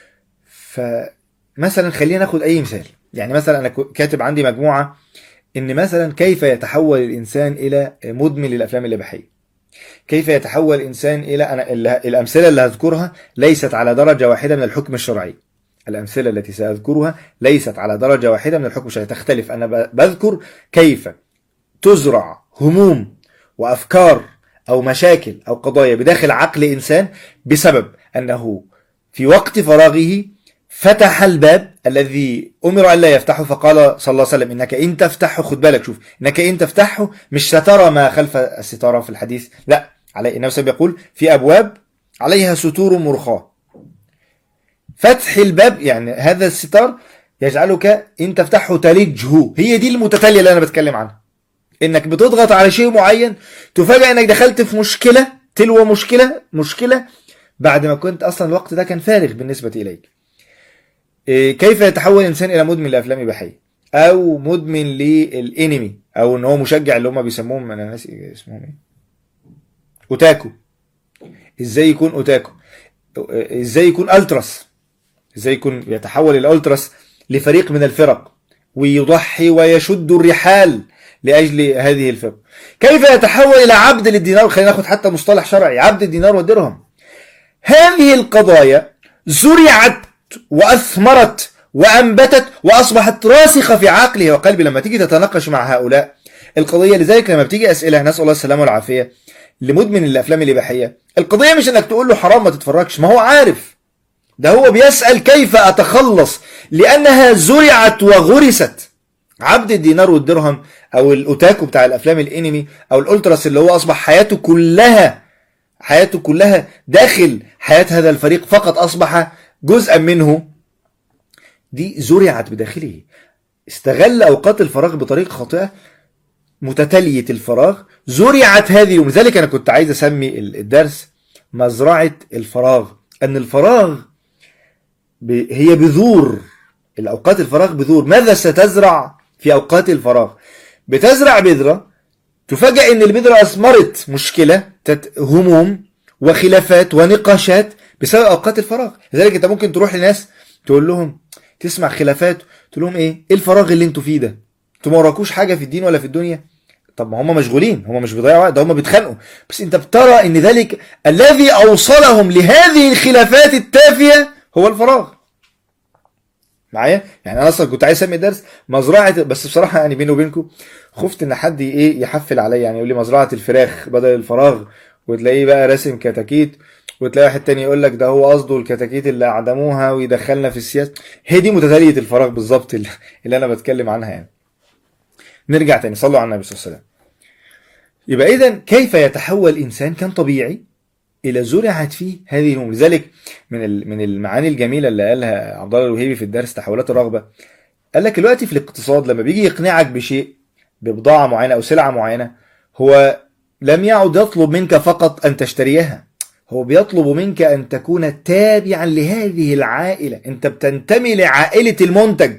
فمثلا خلينا ناخد أي مثال يعني مثلا أنا كاتب عندي مجموعة إن مثلا كيف يتحول الإنسان إلى مدمن للأفلام الإباحية كيف يتحول الإنسان إلى أنا الأمثلة اللي هذكرها ليست على درجة واحدة من الحكم الشرعي الأمثلة التي سأذكرها ليست على درجة واحدة من الحكم الشرعي تختلف أنا بذكر كيف تزرع هموم وأفكار أو مشاكل أو قضايا بداخل عقل إنسان بسبب أنه في وقت فراغه فتح الباب الذي أمر أن لا يفتحه فقال صلى الله عليه وسلم إنك إن تفتحه خد بالك شوف إنك إن تفتحه مش سترى ما خلف الستارة في الحديث لا علي النبي صلى الله عليه وسلم يقول في أبواب عليها ستور مرخاة فتح الباب يعني هذا الستار يجعلك إن تفتحه تلجه هي دي المتتالية اللي أنا بتكلم عنها إنك بتضغط على شيء معين تفاجأ إنك دخلت في مشكلة تلو مشكلة مشكلة بعد ما كنت أصلا الوقت ده كان فارغ بالنسبة إليك كيف يتحول الإنسان إلى مدمن لأفلام إباحية أو مدمن للإنمي أو إن هو مشجع اللي هم بيسموهم أنا ناسي اسمهم إيه أوتاكو إزاي يكون أوتاكو إزاي يكون ألتراس إزاي يكون يتحول إلى ألتراس لفريق من الفرق ويضحي ويشد الرحال لأجل هذه الفرق كيف يتحول إلى عبد للدينار خلينا ناخد حتى مصطلح شرعي عبد الدينار والدرهم هذه القضايا زرعت وأثمرت وأنبتت وأصبحت راسخة في عقله وقلبه لما تيجي تتناقش مع هؤلاء القضية لذلك لما بتيجي أسئلة نسأل الله السلامة والعافية لمدمن الأفلام الإباحية القضية مش إنك تقول له حرام ما تتفرجش ما هو عارف ده هو بيسأل كيف أتخلص لأنها زرعت وغرست عبد الدينار والدرهم أو الأوتاكو بتاع الأفلام الإنمي أو الألتراس اللي هو أصبح حياته كلها حياته كلها داخل حياة هذا الفريق فقط أصبح جزءا منه دي زرعت بداخله استغل أوقات الفراغ بطريقة خاطئة متتالية الفراغ زرعت هذه ولذلك أنا كنت عايز أسمي الدرس مزرعة الفراغ أن الفراغ هي بذور الأوقات الفراغ بذور ماذا ستزرع في أوقات الفراغ بتزرع بذرة تفاجأ أن البذرة أثمرت مشكلة هموم وخلافات ونقاشات بسبب أوقات الفراغ لذلك أنت ممكن تروح لناس تقول لهم تسمع خلافات تقول لهم إيه إيه الفراغ اللي أنتوا فيه ده أنتوا ما وراكوش حاجة في الدين ولا في الدنيا طب ما هم مشغولين هم مش بيضيعوا وقت ده هم بيتخانقوا بس انت بترى ان ذلك الذي اوصلهم لهذه الخلافات التافهه هو الفراغ معايا يعني انا اصلا كنت عايز اسمي درس مزرعه بس بصراحه يعني بيني وبينكم خفت ان حد ايه يحفل عليا يعني يقول لي مزرعه الفراخ بدل الفراغ وتلاقيه بقى راسم كتاكيت وتلاقي واحد تاني يقول لك ده هو قصده الكتاكيت اللي اعدموها ويدخلنا في السياسه هي دي متتاليه الفراغ بالظبط اللي اللي انا بتكلم عنها يعني نرجع تاني صلوا على النبي صلى الله عليه وسلم يبقى اذا كيف يتحول انسان كان طبيعي الى زرعت فيه هذه الامور لذلك من ال- من المعاني الجميله اللي قالها عبد الله الوهيبي في الدرس تحولات الرغبه قال لك دلوقتي في الاقتصاد لما بيجي يقنعك بشيء ببضاعه معينه او سلعه معينه هو لم يعد يطلب منك فقط ان تشتريها هو بيطلب منك ان تكون تابعا لهذه العائله انت بتنتمي لعائله المنتج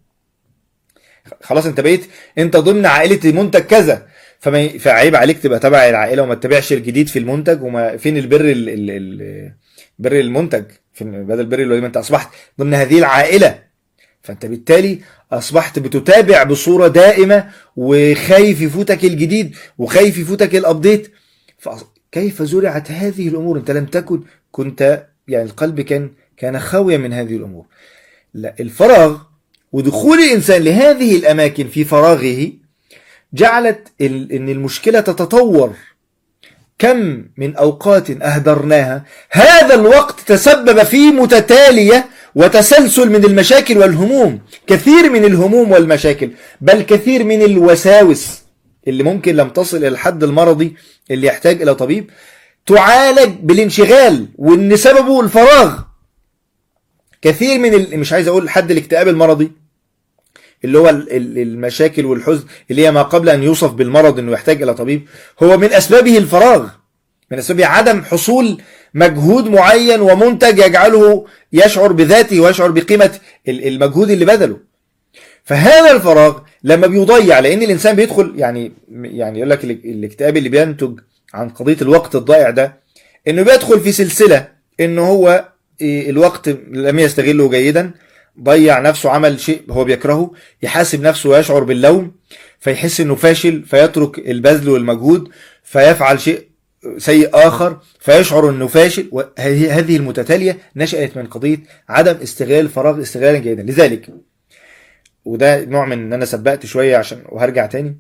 خلاص انت بقيت انت ضمن عائله المنتج كذا فما ي- فعيب عليك تبقى تبع العائله وما تتابعش الجديد في المنتج وما فين البر ال ال ال بر المنتج فين بدل بر الوالدين ما انت اصبحت ضمن هذه العائله فانت بالتالي اصبحت بتتابع بصوره دائمه وخايف يفوتك الجديد وخايف يفوتك الابديت فكيف زرعت هذه الامور انت لم تكن كنت يعني القلب كان كان خاويا من هذه الامور لا الفراغ ودخول الانسان لهذه الاماكن في فراغه جعلت ال- ان المشكله تتطور كم من اوقات اهدرناها هذا الوقت تسبب في متتاليه وتسلسل من المشاكل والهموم كثير من الهموم والمشاكل بل كثير من الوساوس اللي ممكن لم تصل الى الحد المرضي اللي يحتاج الى طبيب تعالج بالانشغال وان سببه الفراغ كثير من ال... مش عايز اقول حد الاكتئاب المرضي اللي هو ال- ال- المشاكل والحزن اللي هي ما قبل ان يوصف بالمرض انه يحتاج الى طبيب هو من اسبابه الفراغ من اسبابه عدم حصول مجهود معين ومنتج يجعله يشعر بذاته ويشعر بقيمه ال- المجهود اللي بذله فهذا الفراغ لما بيضيع لان الانسان بيدخل يعني يعني يقول لك ال- الاكتئاب اللي بينتج عن قضيه الوقت الضائع ده انه بيدخل في سلسله انه هو إيه، الوقت لم يستغله جيدا ضيع نفسه عمل شيء هو بيكرهه يحاسب نفسه ويشعر باللوم فيحس انه فاشل فيترك البذل والمجهود فيفعل شيء سيء اخر فيشعر انه فاشل وهذه هذه المتتاليه نشات من قضيه عدم استغلال الفراغ استغلالا جيدا لذلك وده نوع من ان انا سبقت شويه عشان وهرجع تاني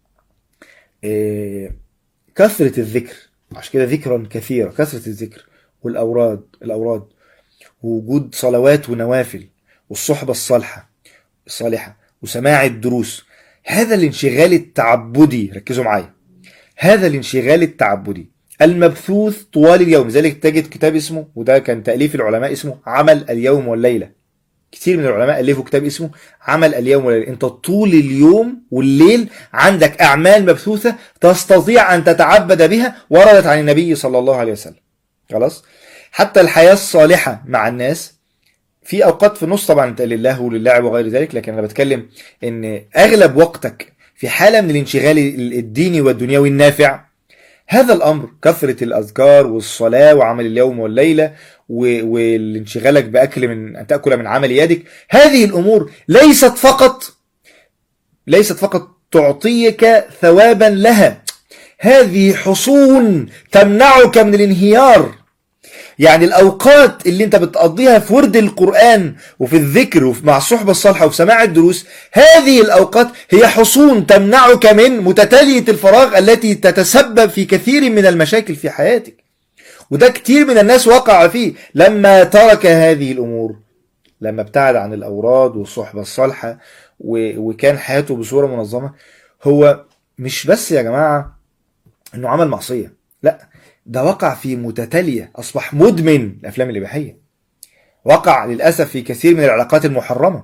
إيه، كثره الذكر عشان كده ذكرا كثيرا كثره الذكر والاوراد الاوراد ووجود صلوات ونوافل والصحبه الصالحه الصالحه وسماع الدروس هذا الانشغال التعبدي ركزوا معايا هذا الانشغال التعبدي المبثوث طوال اليوم لذلك تجد كتاب اسمه وده كان تأليف العلماء اسمه عمل اليوم والليلة كتير من العلماء ألفوا كتاب اسمه عمل اليوم والليلة انت طول اليوم والليل عندك أعمال مبثوثة تستطيع أن تتعبد بها وردت عن النبي صلى الله عليه وسلم خلاص حتى الحياة الصالحة مع الناس في اوقات في النص طبعا انت لله وللعب وغير ذلك لكن انا بتكلم ان اغلب وقتك في حاله من الانشغال الديني والدنيوي النافع هذا الامر كثره الاذكار والصلاه وعمل اليوم والليله و- والانشغالك باكل من ان تاكل من عمل يدك هذه الامور ليست فقط ليست فقط تعطيك ثوابا لها هذه حصون تمنعك من الانهيار يعني الاوقات اللي انت بتقضيها في ورد القران وفي الذكر وفي مع الصحبه الصالحه وفي سماع الدروس هذه الاوقات هي حصون تمنعك من متتاليه الفراغ التي تتسبب في كثير من المشاكل في حياتك وده كتير من الناس وقع فيه لما ترك هذه الامور لما ابتعد عن الاوراد والصحبه الصالحه و- وكان حياته بصوره منظمه هو مش بس يا جماعه انه عمل معصيه لا ده وقع في متتاليه اصبح مدمن الافلام الاباحيه وقع للاسف في كثير من العلاقات المحرمه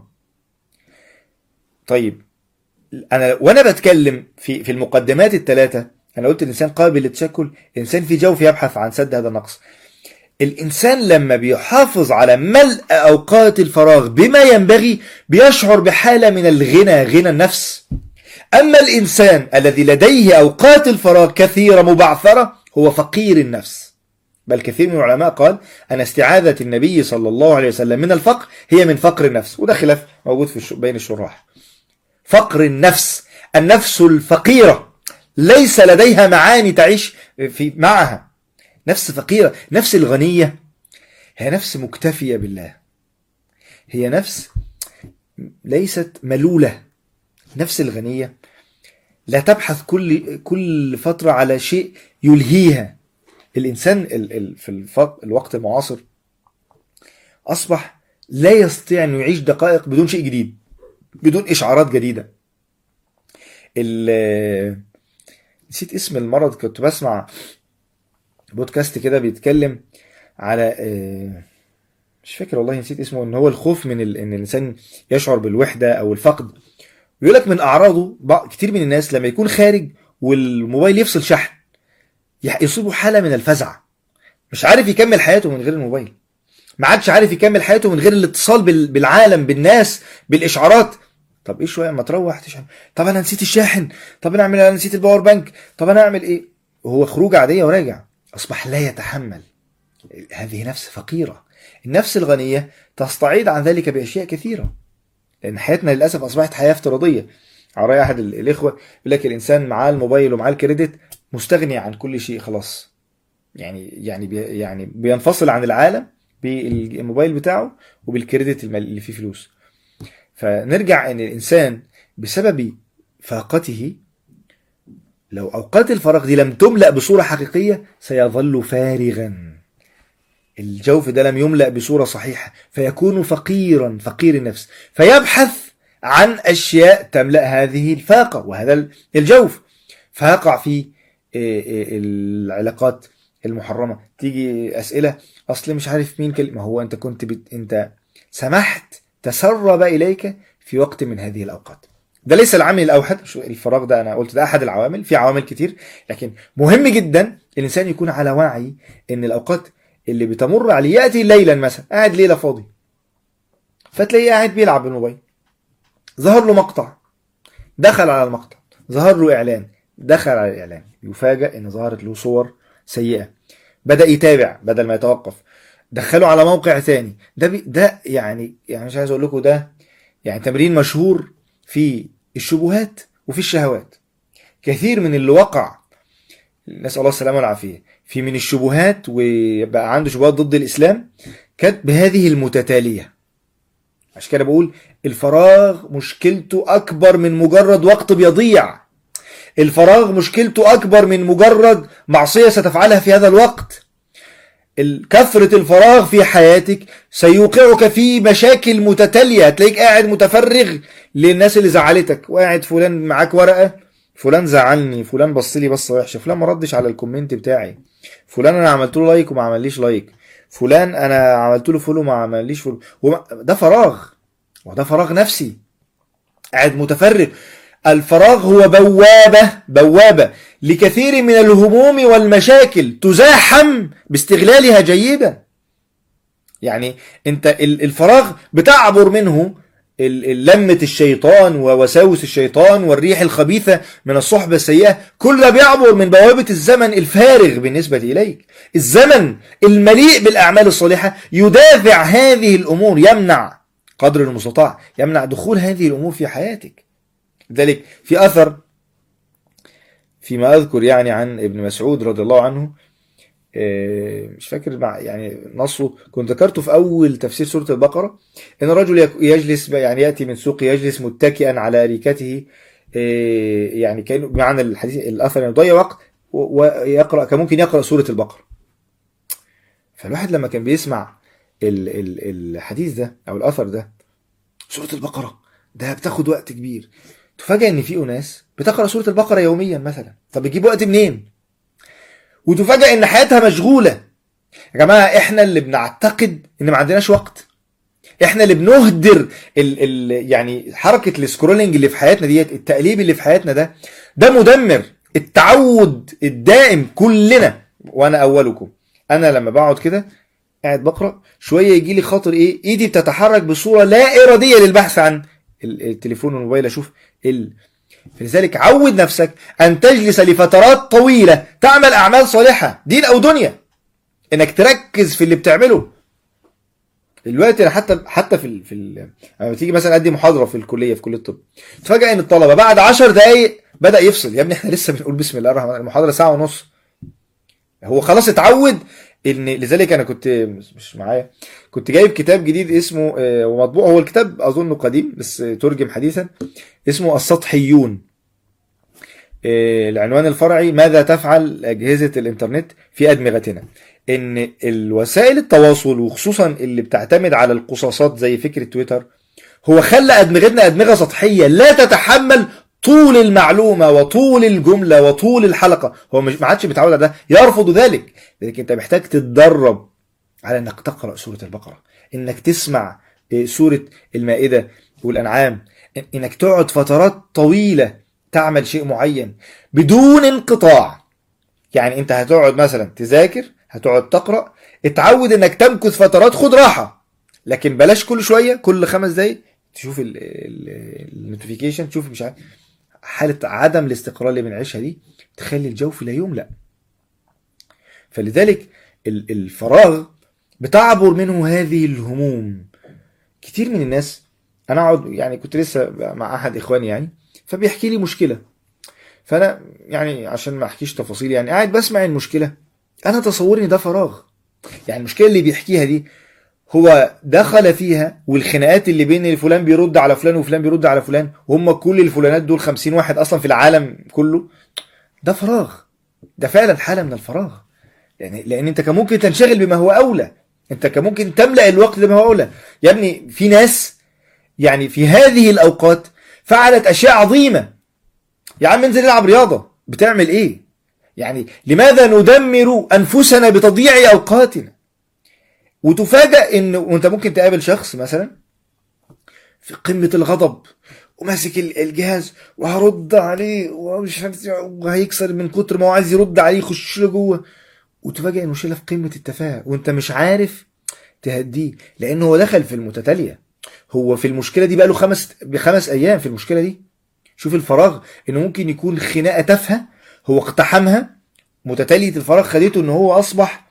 طيب انا وانا بتكلم في في المقدمات الثلاثه انا قلت الانسان قابل للتشكل الانسان في جوف يبحث عن سد هذا النقص الانسان لما بيحافظ على ملء اوقات الفراغ بما ينبغي بيشعر بحاله من الغنى غنى النفس اما الانسان الذي لديه اوقات الفراغ كثيره مبعثره هو فقير النفس بل كثير من العلماء قال أن استعاذة النبي صلى الله عليه وسلم من الفقر هي من فقر النفس وده خلاف موجود في الش- بين الشراح فقر النفس النفس الفقيرة ليس لديها معاني تعيش في معها نفس فقيرة نفس الغنية هي نفس مكتفية بالله هي نفس ليست ملولة نفس الغنية لا تبحث كل كل فترة على شيء يلهيها الإنسان ال- ال- في الف- الوقت المعاصر أصبح لا يستطيع أن يعيش دقائق بدون شيء جديد بدون إشعارات جديدة ال- نسيت اسم المرض كنت بسمع بودكاست كده بيتكلم على آه، مش فاكر والله نسيت اسمه ان هو الخوف من ال... ان الانسان يشعر بالوحده او الفقد بيقول لك من اعراضه بعض كتير من الناس لما يكون خارج والموبايل يفصل شحن يح- يصيبه حاله من الفزع مش عارف يكمل حياته من غير الموبايل ما عادش عارف يكمل حياته من غير الاتصال بال... بالعالم بالناس بالاشعارات طب ايه شويه ما تروح تشحن طب انا نسيت الشاحن طب انا اعمل انا نسيت الباور بانك طب انا اعمل ايه وهو خروجه عاديه وراجع اصبح لا يتحمل هذه نفس فقيره النفس الغنيه تستعيض عن ذلك باشياء كثيره لان حياتنا للاسف اصبحت حياه افتراضيه على راي احد ال- الاخوه يقول لك الانسان معاه الموبايل ومعاه الكريدت مستغني عن كل شيء خلاص يعني يعني بي يعني بينفصل عن العالم بالموبايل بتاعه وبالكريدت الم- اللي فيه فلوس فنرجع ان الانسان بسبب فاقته لو اوقات الفراغ دي لم تملا بصوره حقيقيه سيظل فارغا الجوف ده لم يملا بصوره صحيحه فيكون فقيرا فقير النفس فيبحث عن اشياء تملا هذه الفاقه وهذا الجوف فيقع في إيه، إيه، العلاقات المحرمه تيجي اسئله اصل مش عارف مين كلمه هو انت كنت بت... انت سمحت تسرب اليك في وقت من هذه الاوقات ده ليس العامل الاوحد شو الفراغ ده انا قلت ده احد العوامل في عوامل كتير لكن مهم جدا الانسان يكون على وعي ان الاوقات اللي بتمر عليه ياتي ليلا مثلا قاعد ليله فاضي فتلاقيه قاعد بيلعب بالموبايل ظهر له مقطع دخل على المقطع ظهر له اعلان دخل على الاعلان يفاجئ ان ظهرت له صور سيئه بدا يتابع بدل ما يتوقف دخله على موقع ثاني ده بي ده يعني يعني مش عايز اقول لكم ده يعني تمرين مشهور في الشبهات وفي الشهوات كثير من اللي وقع نسال الله السلامه والعافيه في من الشبهات وبقى عنده شبهات ضد الاسلام كانت بهذه المتتاليه عشان كده بقول الفراغ مشكلته اكبر من مجرد وقت بيضيع الفراغ مشكلته اكبر من مجرد معصيه ستفعلها في هذا الوقت ال- كثرة الفراغ في حياتك سيوقعك في مشاكل متتالية هتلاقيك قاعد متفرغ للناس اللي زعلتك وقاعد فلان معاك ورقة فلان زعلني فلان بص لي بصة وحشة فلان ما ردش على الكومنت بتاعي فلان انا عملت له لايك وما عمليش لايك فلان انا عملت له فولو ما عمليش فولو وما- ده فراغ وده فراغ نفسي قاعد متفرغ الفراغ هو بوابة بوابة لكثير من الهموم والمشاكل تزاحم باستغلالها جيدا يعني انت ال- الفراغ بتعبر منه ال- ال- لمة الشيطان ووساوس الشيطان والريح الخبيثة من الصحبة السيئة كل ده بيعبر من بوابة الزمن الفارغ بالنسبة إليك الزمن المليء بالأعمال الصالحة يدافع هذه الأمور يمنع قدر المستطاع يمنع دخول هذه الأمور في حياتك لذلك في أثر فيما أذكر يعني عن ابن مسعود رضي الله عنه آه، مش فاكر مع يعني نصه كنت ذكرته في أول تفسير سورة البقرة إن الرجل يك- يجلس يعني يأتي من سوق يجلس متكئا على أريكته آه، يعني كأنه بمعنى الحديث الأثر يعني يضيع وقت و- ويقرأ كان ممكن يقرأ سورة البقرة فالواحد لما كان بيسمع ال- ال- الحديث ده أو الأثر ده سورة البقرة ده بتاخد وقت كبير تفاجئ ان في اناس بتقرا سوره البقره يوميا مثلا طب بتجيب وقت منين وتفاجئ ان حياتها مشغوله يا جماعه احنا اللي بنعتقد ان ما عندناش وقت احنا اللي بنهدر ال ال يعني حركه السكرولنج اللي في حياتنا ديت التقليب اللي في حياتنا ده ده مدمر التعود الدائم كلنا وانا اولكم انا لما بقعد كده قاعد بقرا شويه يجي لي خاطر ايه ايدي بتتحرك بصوره لا اراديه للبحث عن ال- التليفون والموبايل اشوف ال... فلذلك عود نفسك ان تجلس لفترات طويله تعمل اعمال صالحه دين او دنيا انك تركز في اللي بتعمله دلوقتي انا حتى حتى في ال... في ال... لما تيجي مثلا ادي محاضره في الكليه في كليه الطب تفاجئ ان الطلبه بعد 10 دقائق بدا يفصل يا ابني احنا لسه بنقول بسم الله الرحمن الرحيم المحاضره ساعه ونص هو خلاص اتعود ان لذلك انا كنت مش مش معايا كنت جايب كتاب جديد اسمه آه، ومطبوع هو الكتاب اظنه قديم بس آه، ترجم حديثا اسمه السطحيون آه، العنوان الفرعي ماذا تفعل اجهزه الانترنت في ادمغتنا ان الوسائل التواصل وخصوصا اللي بتعتمد على القصاصات زي فكره تويتر هو خلى ادمغتنا ادمغه سطحيه لا تتحمل طول المعلومه وطول الجمله وطول الحلقه هو مش ما عادش متعود على ده يرفض ذلك لذلك انت محتاج تتدرب على انك تقرا سوره البقره انك تسمع إيه، سوره المائده والانعام إن- انك تقعد فترات طويله تعمل شيء معين بدون انقطاع يعني انت هتقعد مثلا تذاكر هتقعد تقرا اتعود انك تمكث فترات خد راحه لكن بلاش كل شويه كل خمس دقايق تشوف النوتيفيكيشن تشوف مش عارف حاله عدم الاستقرار اللي بنعيشها دي تخلي الجوف لا يملأ فلذلك ال- الفراغ بتعبر منه هذه الهموم كتير من الناس انا اقعد يعني كنت لسه مع احد اخواني يعني فبيحكي لي مشكله فانا يعني عشان ما احكيش تفاصيل يعني قاعد بسمع المشكله انا تصوري ان ده فراغ يعني المشكله اللي بيحكيها دي هو دخل فيها والخناقات اللي بين فلان بيرد على فلان وفلان بيرد على فلان وهم كل الفلانات دول خمسين واحد اصلا في العالم كله ده فراغ ده فعلا حاله من الفراغ يعني لان انت كان ممكن تنشغل بما هو اولى انت كان ممكن تملا الوقت بما هو اولى يا ابني في ناس يعني في هذه الاوقات فعلت اشياء عظيمه يا عم انزل العب رياضه بتعمل ايه يعني لماذا ندمر انفسنا بتضييع اوقاتنا وتفاجأ ان وانت ممكن تقابل شخص مثلا في قمة الغضب وماسك ال- الجهاز وهرد عليه ومش عارف وهيكسر من كتر ما هو عايز يرد عليه يخش له جوه وتفاجئ انه شايله في قمة التفاهة وانت مش عارف تهديه لانه هو دخل في المتتالية هو في المشكلة دي بقاله خمس بخمس ايام في المشكلة دي شوف الفراغ انه ممكن يكون خناقة تافهة هو اقتحمها متتالية الفراغ خدته ان هو اصبح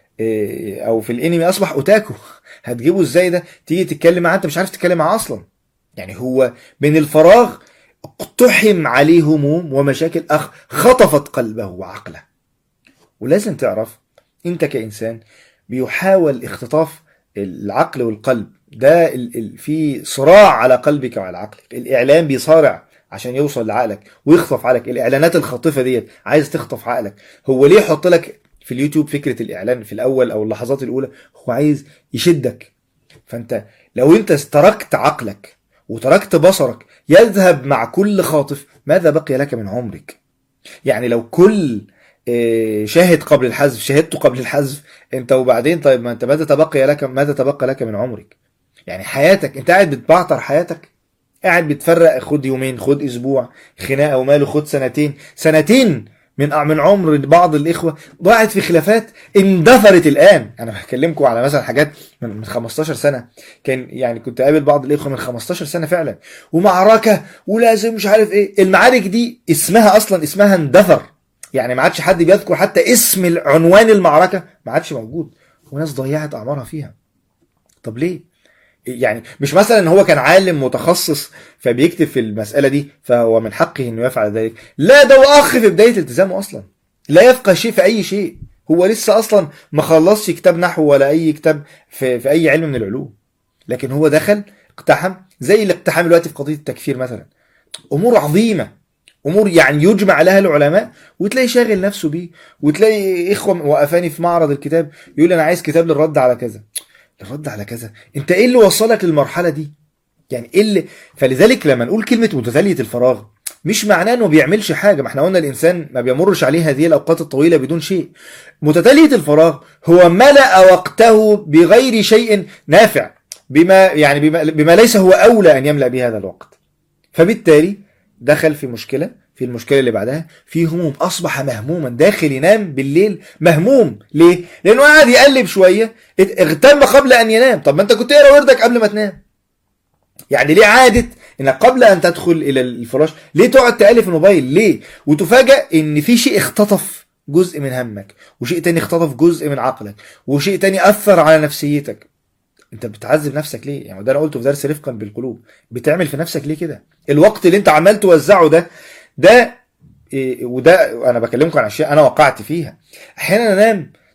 إيه، او في الانمي اصبح اوتاكو هتجيبه ازاي ده تيجي تتكلم معاه انت مش عارف تتكلم معاه اصلا يعني هو من الفراغ اقتحم عليه هموم ومشاكل أخ خطفت قلبه وعقله ولازم تعرف انت كانسان بيحاول اختطاف العقل والقلب ده ال- ال- في صراع على قلبك وعلى عقلك الاعلام بيصارع عشان يوصل لعقلك ويخطف عقلك الاعلانات الخاطفه ديت عايز تخطف عقلك هو ليه يحط لك في اليوتيوب فكره الاعلان في الاول او اللحظات الاولى هو عايز يشدك فانت لو انت تركت عقلك وتركت بصرك يذهب مع كل خاطف ماذا بقي لك من عمرك يعني لو كل آه، شاهد قبل الحذف شهدته قبل الحذف انت وبعدين طيب ما انت ماذا تبقي لك ماذا تبقى لك من عمرك يعني حياتك انت قاعد بتبعتر حياتك قاعد بتفرق خد يومين خد اسبوع خناقه وماله خد سنتين سنتين من من عمر بعض الاخوه ضاعت في خلافات اندثرت الان انا بكلمكم على مثلا حاجات من من 15 سنه كان يعني كنت قابل بعض الاخوه من 15 سنه فعلا ومعركه ولازم مش عارف ايه المعارك دي اسمها اصلا اسمها اندثر يعني ما عادش حد بيذكر حتى اسم عنوان المعركه ما عادش موجود وناس ضيعت اعمارها فيها طب ليه يعني مش مثلا ان هو كان عالم متخصص فبيكتب في المساله دي فهو من حقه انه يفعل ذلك لا ده هو اخ في بدايه التزامه اصلا لا يفقه شيء في اي شيء هو لسه اصلا ما خلصش كتاب نحو ولا اي كتاب في, في اي علم من العلوم لكن هو دخل اقتحم زي اللي اقتحم دلوقتي في قضيه التكفير مثلا امور عظيمه امور يعني يجمع لها العلماء وتلاقي شاغل نفسه بيه وتلاقي اخوه وقفاني في معرض الكتاب يقول لي انا عايز كتاب للرد على كذا الرد على كذا انت ايه اللي وصلك للمرحله دي يعني ايه اللي فلذلك لما نقول كلمه متتاليه الفراغ مش معناه انه بيعملش حاجه ما احنا قلنا الانسان ما بيمرش عليه هذه الاوقات الطويله بدون شيء متتاليه الفراغ هو ملا وقته بغير شيء نافع بما يعني بما, بما ليس هو اولى ان يملا به هذا الوقت فبالتالي دخل في مشكله في المشكله اللي بعدها في هموم اصبح مهموما داخل ينام بالليل مهموم ليه لانه قاعد يقلب شويه اغتم قبل ان ينام طب ما انت كنت اقرا وردك قبل ما تنام يعني ليه عادة انك قبل ان تدخل الى الفراش ليه تقعد تقلب في الموبايل ليه وتفاجأ ان في شيء اختطف جزء من همك وشيء تاني اختطف جزء من عقلك وشيء تاني اثر على نفسيتك انت بتعذب نفسك ليه يعني ده انا قلته في درس رفقا بالقلوب بتعمل في نفسك ليه كده الوقت اللي انت عمال توزعه ده ده إيه وده انا بكلمكم عن اشياء انا وقعت فيها احيانا انام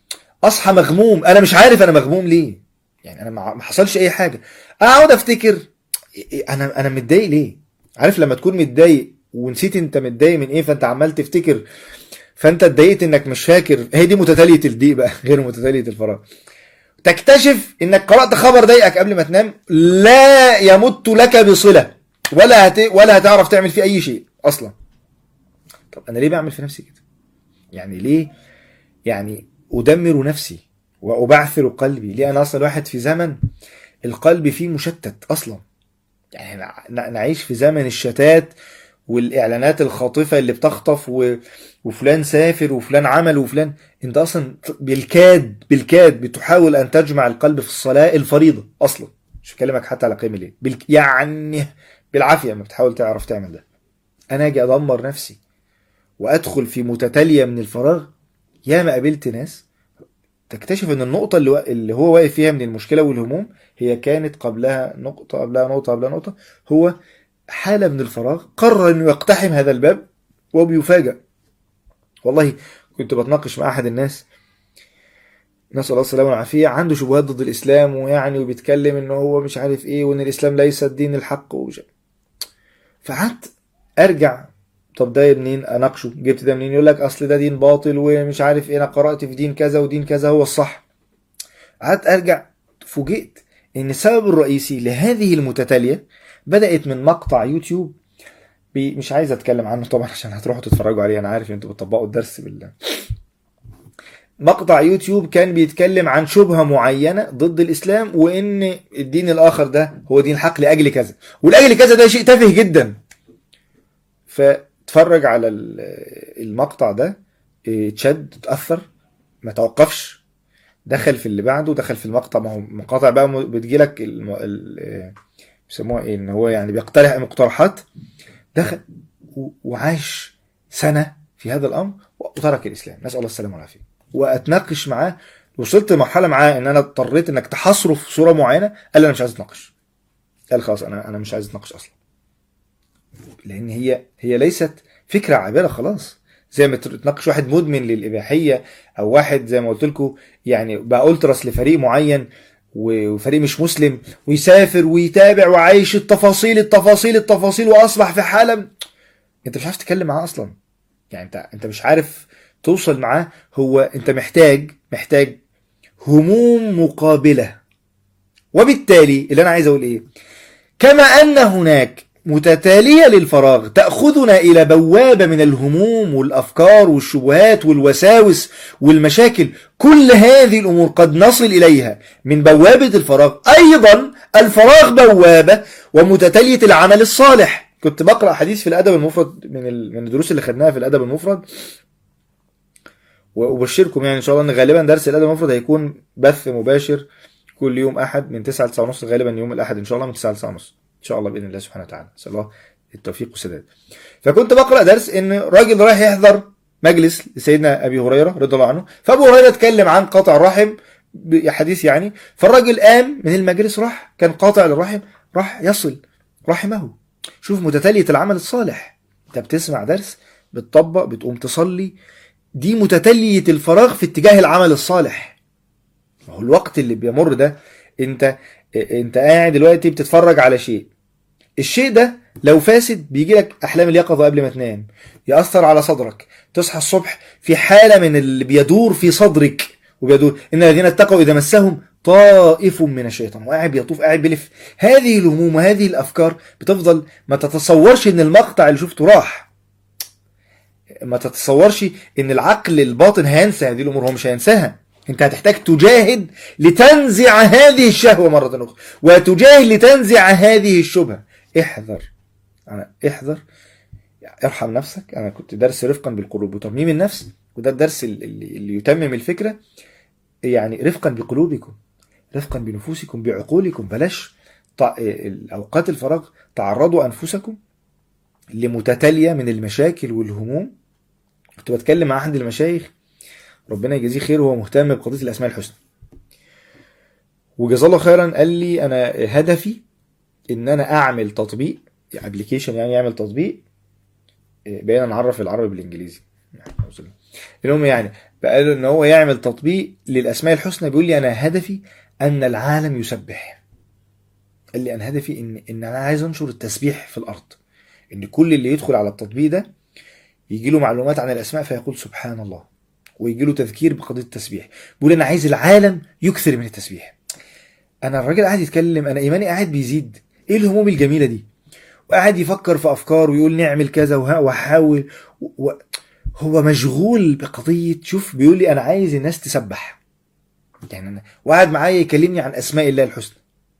اصحى مغموم انا مش عارف انا مغموم ليه يعني انا ما ما حصلش اي حاجه اقعد افتكر انا انا متضايق ليه عارف لما تكون متضايق ونسيت انت متضايق من ايه فانت عمال تفتكر فانت اتضايقت انك مش فاكر هي دي متتاليه الضيق بقى غير متتاليه الفراغ تكتشف انك قرات خبر ضايقك قبل ما تنام لا يمت لك بصله ولا هت... ولا هتعرف تعمل فيه اي شيء اصلا طب انا ليه بعمل في نفسي كده يعني ليه يعني ادمر نفسي وابعثر قلبي ليه انا اصلا واحد في زمن القلب فيه مشتت اصلا يعني نع- نعيش في زمن الشتات والاعلانات الخاطفه اللي بتخطف و... وفلان سافر وفلان عمل وفلان انت اصلا بالكاد بالكاد بتحاول ان تجمع القلب في الصلاه الفريضه اصلا مش بكلمك حتى على قيام الليل بالك... يعني بالعافيه ما بتحاول تعرف تعمل ده انا اجي ادمر نفسي وادخل في متتاليه من الفراغ ياما قابلت ناس تكتشف ان النقطة اللي, وا- اللي هو واقف فيها من المشكلة والهموم هي كانت قبلها نقطة قبلها نقطة قبلها نقطة هو حالة من الفراغ قرر انه يقتحم هذا الباب وبيفاجأ والله كنت بتناقش مع احد الناس نسأل الله السلامة والعافية عنده شبهات ضد الإسلام ويعني وبيتكلم إن هو مش عارف إيه وإن الإسلام ليس الدين الحق ومش فقعدت أرجع طب ده منين أناقشه جبت ده منين يقول لك أصل ده دين باطل ومش عارف إيه أنا قرأت في دين كذا ودين كذا هو الصح قعدت أرجع فوجئت إن السبب الرئيسي لهذه المتتالية بدأت من مقطع يوتيوب بي مش عايز أتكلم عنه طبعا عشان هتروحوا تتفرجوا عليه أنا عارف أنتوا بتطبقوا الدرس بالله مقطع يوتيوب كان بيتكلم عن شبهة معينة ضد الإسلام وإن الدين الآخر ده هو دين الحق لأجل كذا ولأجل كذا ده شيء تافه جدا فتفرج على ال- المقطع ده إيه، اتشد اتأثر ما توقفش دخل في اللي بعده دخل في المقطع ما هو مقاطع بقى م- بتجيلك الم... ال... إيه، بيسموها ايه ان هو يعني بيقترح مقترحات دخل و... وعاش سنة في هذا الأمر وترك الإسلام نسأل الله السلامة والعافية وأتناقش معاه وصلت لمرحلة معاه إن أنا اضطريت إنك تحصره في صورة معينة قال لي أنا مش عايز أتناقش قال خلاص أنا أنا مش عايز أتناقش أصلا لأن هي هي ليست فكرة عابرة خلاص زي ما تناقش واحد مدمن للإباحية أو واحد زي ما قلت لكم يعني بقى ألترس لفريق معين و- وفريق مش مسلم ويسافر ويتابع وعايش التفاصيل التفاصيل التفاصيل وأصبح في حالة أنت مش عارف تتكلم معاه أصلا يعني أنت أنت مش عارف توصل معاه هو أنت محتاج محتاج هموم مقابلة وبالتالي اللي أنا عايز أقول إيه كما أن هناك متتالية للفراغ تأخذنا إلى بوابة من الهموم والأفكار والشبهات والوساوس والمشاكل كل هذه الأمور قد نصل إليها من بوابة الفراغ أيضا الفراغ بوابة ومتتالية العمل الصالح كنت بقرأ حديث في الأدب المفرد من ال- من الدروس اللي خدناها في الأدب المفرد وأبشركم يعني إن شاء الله إن غالبا درس الأدب المفرد هيكون بث مباشر كل يوم أحد من 9 ل 9 ونص غالبا يوم الأحد إن شاء الله من 9 ل 9 ونص ان شاء الله باذن الله سبحانه وتعالى نسال الله التوفيق والسداد فكنت بقرا درس ان راجل رايح يحضر مجلس لسيدنا ابي هريره رضي الله عنه فابو هريره اتكلم عن قطع الرحم بحديث يعني فالراجل قام من المجلس راح كان قاطع للرحم راح يصل رحمه شوف متتاليه العمل الصالح انت بتسمع درس بتطبق بتقوم تصلي دي متتاليه الفراغ في اتجاه العمل الصالح ما هو الوقت اللي بيمر ده انت انت قاعد دلوقتي بتتفرج على شيء الشيء ده لو فاسد بيجي لك احلام اليقظه قبل ما تنام ياثر على صدرك تصحى الصبح في حاله من اللي بيدور في صدرك وبيدور ان الذين اتقوا اذا مسهم طائف من الشيطان وقاعد بيطوف قاعد بيلف هذه الهموم وهذه الافكار بتفضل ما تتصورش ان المقطع اللي شفته راح ما تتصورش ان العقل الباطن هينسى هذه الامور هو مش هينساها انت هتحتاج تجاهد لتنزع هذه الشهوة مرة أخرى وتجاهد لتنزع هذه الشبهة احذر أنا احذر ارحم نفسك أنا كنت درس رفقا بالقلوب وترميم النفس وده الدرس اللي, اللي يتمم الفكرة يعني رفقا بقلوبكم رفقا بنفوسكم بعقولكم بلاش طع... الأوقات الفراغ تعرضوا أنفسكم لمتتالية من المشاكل والهموم كنت بتكلم مع أحد المشايخ ربنا يجزيه خير وهو مهتم بقضيه الاسماء الحسنى وجزاه الله خيرا قال لي انا هدفي ان انا اعمل تطبيق ابلكيشن يعني يعمل تطبيق بقينا نعرف العربي بالانجليزي المهم يعني بقى له ان هو يعمل تطبيق للاسماء الحسنى بيقول لي انا هدفي ان العالم يسبح قال لي انا هدفي ان ان انا عايز انشر التسبيح في الارض ان كل اللي يدخل على التطبيق ده يجي له معلومات عن الاسماء فيقول سبحان الله ويجي له تذكير بقضيه التسبيح بيقول انا عايز العالم يكثر من التسبيح انا الراجل قاعد يتكلم انا ايماني قاعد بيزيد ايه الهموم الجميله دي وقاعد يفكر في افكار ويقول نعمل كذا وها- واحاول و... هو مشغول بقضيه شوف بيقول لي انا عايز الناس تسبح يعني انا وقعد معايا يكلمني عن اسماء الله الحسنى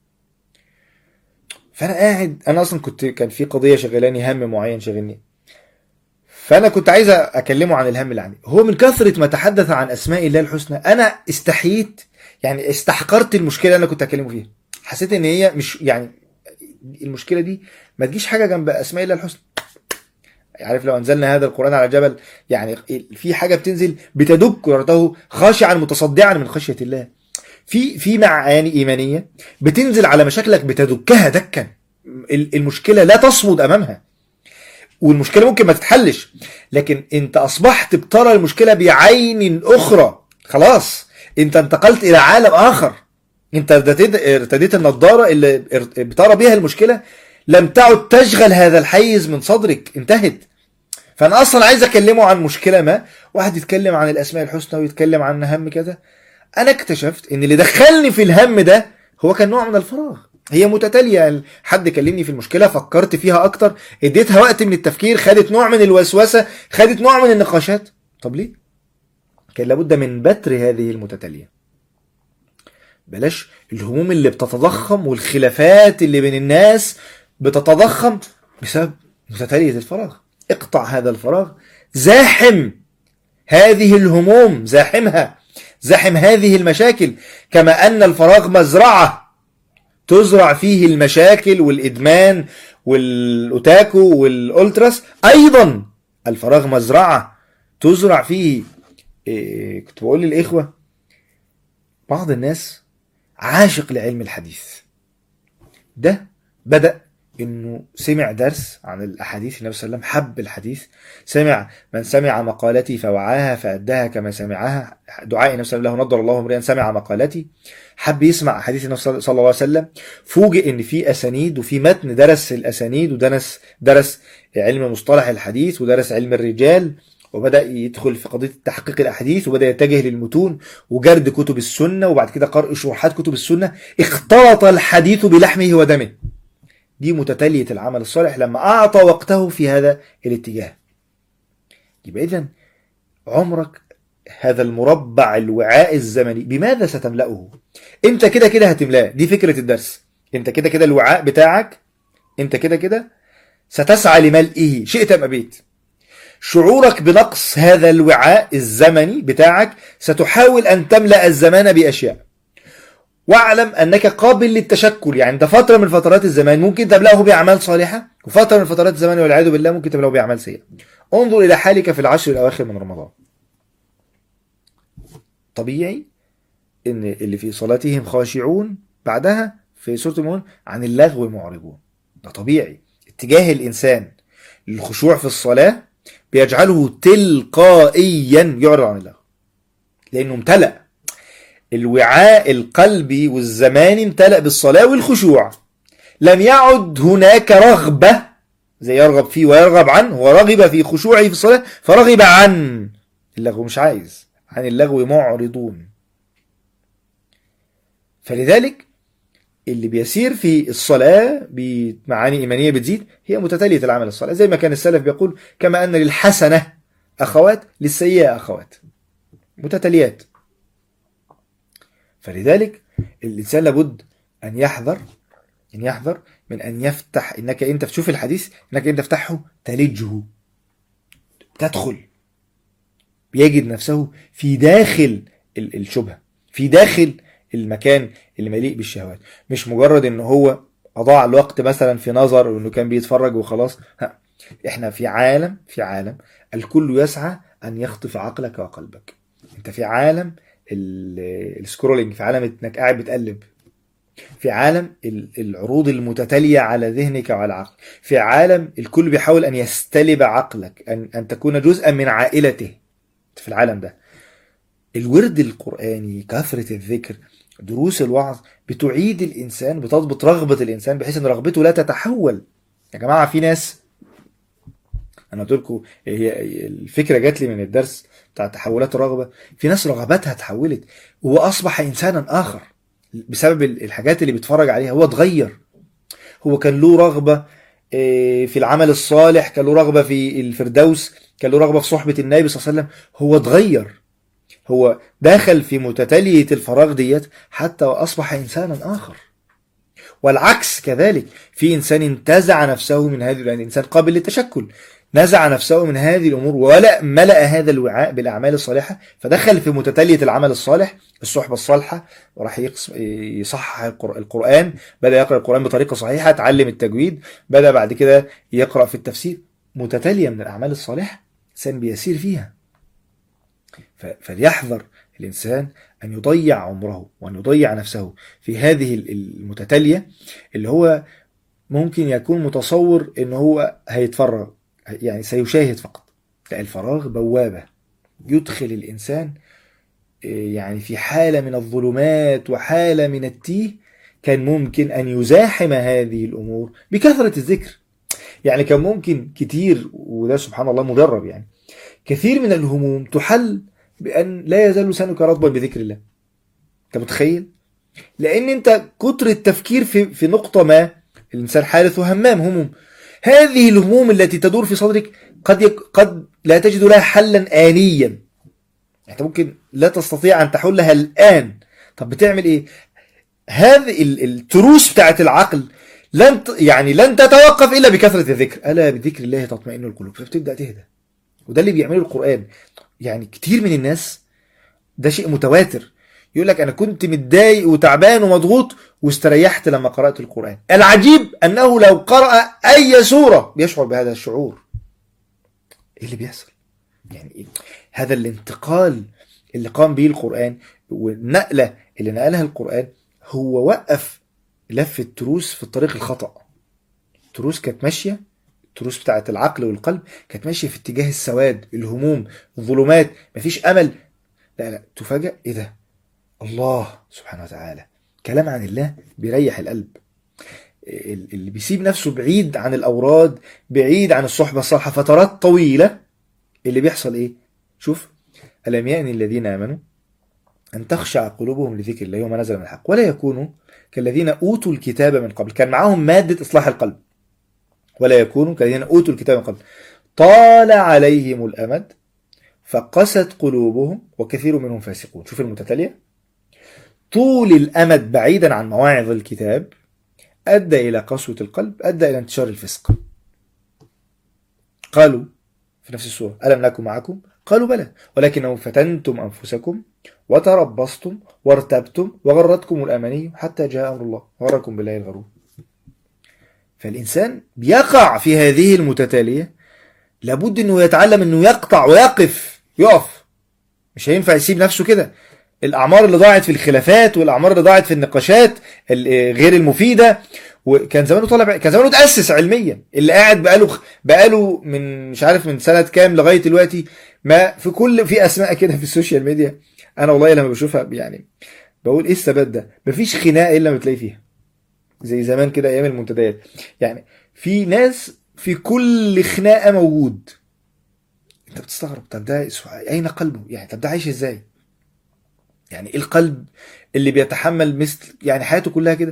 فانا قاعد انا اصلا كنت كان في قضيه شغلاني هم معين شغلني فانا كنت عايز اكلمه عن الهم اللي عندي هو من كثره ما تحدث عن اسماء الله الحسنى انا استحييت يعني استحقرت المشكله اللي انا كنت اكلمه فيها حسيت ان هي مش يعني المشكله دي ما تجيش حاجه جنب اسماء الله الحسنى عارف لو انزلنا هذا القران على جبل يعني في حاجه بتنزل بتدك ورده خاشعا متصدعا من خشيه الله في في معاني ايمانيه بتنزل على مشاكلك بتدكها دكا ال- المشكله لا تصمد امامها والمشكله ممكن ما تتحلش لكن انت اصبحت بترى المشكله بعين اخرى خلاص انت انتقلت الى عالم اخر انت ارتديت ارتديت النضاره اللي ار- بترى بيها المشكله لم تعد تشغل هذا الحيز من صدرك انتهت فانا اصلا عايز اكلمه عن مشكله ما واحد يتكلم عن الاسماء الحسنى ويتكلم عن هم كذا انا اكتشفت ان اللي دخلني في الهم ده هو كان نوع من الفراغ هي متتاليه حد كلمني في المشكله فكرت فيها اكتر اديتها وقت من التفكير خدت نوع من الوسوسه خدت نوع من النقاشات طب ليه كان لابد من بتر هذه المتتاليه بلاش الهموم اللي بتتضخم والخلافات اللي بين الناس بتتضخم بسبب متتاليه الفراغ اقطع هذا الفراغ زاحم هذه الهموم زاحمها زاحم هذه المشاكل كما أن الفراغ مزرعة تزرع فيه المشاكل والإدمان والأوتاكو والأولتراس أيضا الفراغ مزرعة تزرع فيه إيه كنت بقول للإخوة بعض الناس عاشق لعلم الحديث ده بدأ انه سمع درس عن الاحاديث النبي صلى الله عليه وسلم حب الحديث سمع من سمع مقالتي فوعاها فاداها كما سمعها دعاء النبي صلى الله عليه وسلم نضر الله امرئا سمع مقالتي حب يسمع احاديث النبي صلى الله عليه وسلم فوجئ ان في اسانيد وفي متن درس الاسانيد ودرس درس علم مصطلح الحديث ودرس علم الرجال وبدا يدخل في قضيه تحقيق الاحاديث وبدا يتجه للمتون وجرد كتب السنه وبعد كده قرء شروحات كتب السنه اختلط الحديث بلحمه ودمه دي متتالية العمل الصالح لما أعطى وقته في هذا الاتجاه يبقى إذا عمرك هذا المربع الوعاء الزمني بماذا ستملأه انت كده كده هتملاه دي فكرة الدرس انت كده كده الوعاء بتاعك انت كده كده ستسعى لملئه شئت ام ابيت شعورك بنقص هذا الوعاء الزمني بتاعك ستحاول ان تملأ الزمان باشياء واعلم انك قابل للتشكل يعني انت فتره من فترات الزمان ممكن تملاه باعمال صالحه وفتره من فترات الزمان والعياذ بالله ممكن تملاه باعمال سيئه انظر الى حالك في العشر الاواخر من رمضان طبيعي ان اللي في صلاتهم خاشعون بعدها في سوره المؤمنون عن اللغو معرضون ده طبيعي اتجاه الانسان للخشوع في الصلاه بيجعله تلقائيا يعرض عن اللغو لانه امتلأ الوعاء القلبي والزماني امتلأ بالصلاة والخشوع لم يعد هناك رغبة زي يرغب فيه ويرغب عنه هو رغب في خشوعه في الصلاة فرغب عن اللغو مش عايز عن اللغو معرضون فلذلك اللي بيسير في الصلاة بمعاني إيمانية بتزيد هي متتالية العمل الصالح زي ما كان السلف بيقول كما أن للحسنة أخوات للسيئة أخوات متتاليات فلذلك الإنسان لابد أن يحذر أن يحذر من أن يفتح إنك أنت تشوف الحديث إنك أنت تفتحه تلجه تدخل بيجد نفسه في داخل الشبهة في داخل المكان اللي مليء بالشهوات مش مجرد ان هو اضاع الوقت مثلا في نظر وانه كان بيتفرج وخلاص ها. احنا في عالم في عالم الكل يسعى ان يخطف عقلك وقلبك انت في عالم السكرولينج في عالم انك قاعد بتقلب في عالم العروض المتتالية على ذهنك وعلى عقلك في عالم الكل بيحاول أن يستلب عقلك أن, أن تكون جزءا من عائلته في العالم ده الورد القرآني كثرة الذكر دروس الوعظ بتعيد الإنسان بتضبط رغبة الإنسان بحيث أن رغبته لا تتحول يا جماعة في ناس أنا قلت لكم هي الفكرة جات لي من الدرس بتاع تحولات الرغبة في ناس رغباتها اتحولت وأصبح إنسانا آخر بسبب الحاجات اللي بيتفرج عليها هو اتغير هو كان له رغبة إيه، في العمل الصالح كان له رغبة في الفردوس كان له رغبة في صحبة النبي صلى الله عليه وسلم هو اتغير هو دخل في متتالية الفراغ ديت حتى وأصبح إنسانا آخر والعكس كذلك في إنسان انتزع نفسه من هذه يعني إنسان قابل للتشكل نزع نفسه من هذه الأمور ولا ملأ هذا الوعاء بالأعمال الصالحة فدخل في متتالية العمل الصالح الصحبة الصالحة وراح يقس- يصحح القر- القرآن بدأ يقرأ القرآن بطريقة صحيحة تعلم التجويد بدأ بعد كده يقرأ في التفسير متتالية من الأعمال الصالحة إنسان بيسير فيها ف- فليحذر الإنسان أن يضيع عمره وأن يضيع نفسه في هذه ال- المتتالية اللي هو ممكن يكون متصور أن هو هيتفرغ يعني سيشاهد فقط لا الفراغ بوابة يدخل الإنسان إيه، يعني في حالة من الظلمات وحالة من التيه كان ممكن أن يزاحم هذه الأمور بكثرة الذكر يعني كان ممكن كتير وده سبحان الله مجرب يعني كثير من الهموم تحل بأن لا يزال لسانك رطبا بذكر الله أنت متخيل؟ لأن أنت كتر التفكير في في نقطة ما الإنسان حادث همام هموم هذه الهموم التي تدور في صدرك قد يك قد لا تجد لها حلا آنيا انت ممكن لا تستطيع ان تحلها الان طب بتعمل ايه هذه ال- التروس بتاعت العقل لن ت- يعني لن تتوقف الا بكثره الذكر الا بذكر الله تطمئن القلوب فبتبدا تهدى وده اللي بيعمله القران يعني كتير من الناس ده شيء متواتر يقول لك انا كنت متضايق وتعبان ومضغوط واستريحت لما قرات القران العجيب انه لو قرا اي سوره بيشعر بهذا الشعور ايه اللي بيحصل يعني إيه؟ هذا الانتقال اللي قام به القرآن والنقلة اللي نقلها القرآن هو وقف لف التروس في الطريق الخطأ التروس كانت ماشية التروس بتاعت العقل والقلب كانت ماشية في اتجاه السواد الهموم الظلمات مفيش أمل لا لا تفاجأ إيه ده الله سبحانه وتعالى كلام عن الله بيريح القلب ال- اللي بيسيب نفسه بعيد عن الأوراد بعيد عن الصحبة الصالحة فترات طويلة اللي بيحصل ايه شوف ألم يأن الذين آمنوا أن تخشع قلوبهم لذكر الله وما نزل من الحق ولا يكونوا كالذين أوتوا الكتاب من قبل كان معاهم مادة إصلاح القلب ولا يكونوا كالذين أوتوا الكتاب من قبل طال عليهم الأمد فقست قلوبهم وكثير منهم فاسقون شوف المتتالية طول الأمد بعيدا عن مواعظ الكتاب أدى إلى قسوة القلب أدى إلى انتشار الفسق قالوا في نفس السورة ألم نكن معكم قالوا بلى ولكنهم فتنتم أنفسكم وتربصتم وارتبتم وغرتكم الأماني حتى جاء أمر الله غركم بالله الغرور فالإنسان بيقع في هذه المتتالية لابد أنه يتعلم أنه يقطع ويقف يقف مش هينفع يسيب نفسه كده الأعمار اللي ضاعت في الخلافات والأعمار اللي ضاعت في النقاشات ال- غير المفيدة وكان زمانه طالع كان زمانه اتأسس علميا اللي قاعد بقاله بقاله من مش عارف من سنة كام لغاية دلوقتي ما في كل في أسماء كده في السوشيال ميديا أنا والله لما بشوفها يعني بقول إيه الثبات ده مفيش خناقة إلا ما بتلاقي فيها زي زمان كده أيام المنتديات يعني في ناس في كل خناقة موجود انت بتستغرب طب ده سو- اين قلبه يعني طب ده عايش ازاي يعني ايه القلب اللي بيتحمل مثل يعني حياته كلها كده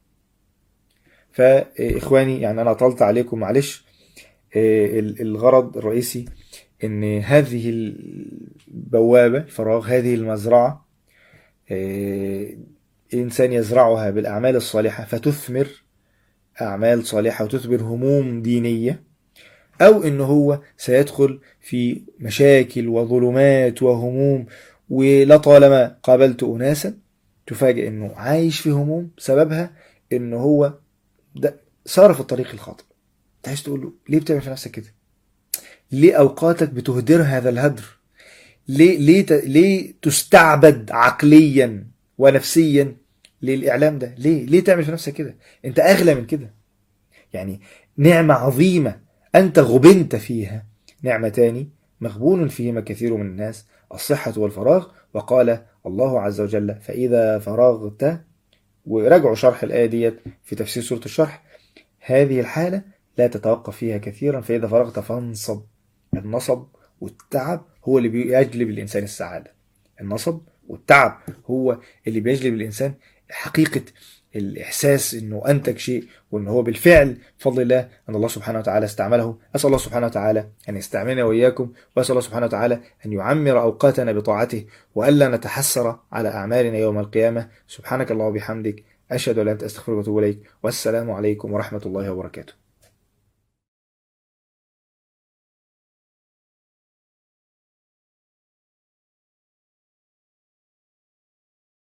فاخواني يعني انا طلت عليكم معلش آه، ال- الغرض الرئيسي ان هذه البوابة الفراغ هذه المزرعة آه، انسان يزرعها بالاعمال الصالحة فتثمر اعمال صالحة وتثمر هموم دينية او ان هو سيدخل في مشاكل وظلمات وهموم ولطالما قابلت اناسا تفاجئ انه عايش في هموم سببها ان هو ده صار في الطريق الخاطئ انت عايز تقول له ليه بتعمل في نفسك كده ليه اوقاتك بتهدر هذا الهدر ليه ليه ت- ليه تستعبد عقليا ونفسيا للاعلام ده ليه ليه تعمل في نفسك كده انت اغلى من كده يعني نعمه عظيمه انت غبنت فيها نعمتان مغبون فيهما كثير من الناس الصحه والفراغ وقال الله عز وجل فإذا فرغت وراجعوا شرح الآية ديت في تفسير سورة الشرح هذه الحالة لا تتوقف فيها كثيرا فإذا فرغت فانصب النصب والتعب هو اللي بيجلب الإنسان السعادة النصب والتعب هو اللي بيجلب الإنسان حقيقة الإحساس أنه أنتج شيء وأنه هو بالفعل بفضل الله أن الله سبحانه وتعالى استعمله أسأل الله سبحانه وتعالى أن يستعملنا وإياكم وأسأل الله سبحانه وتعالى أن يعمر أوقاتنا بطاعته وألا نتحسر على أعمالنا يوم القيامة سبحانك الله وبحمدك أشهد أن لا إله إلا أنت أستغفرك وأتوب إليك والسلام عليكم ورحمة الله وبركاته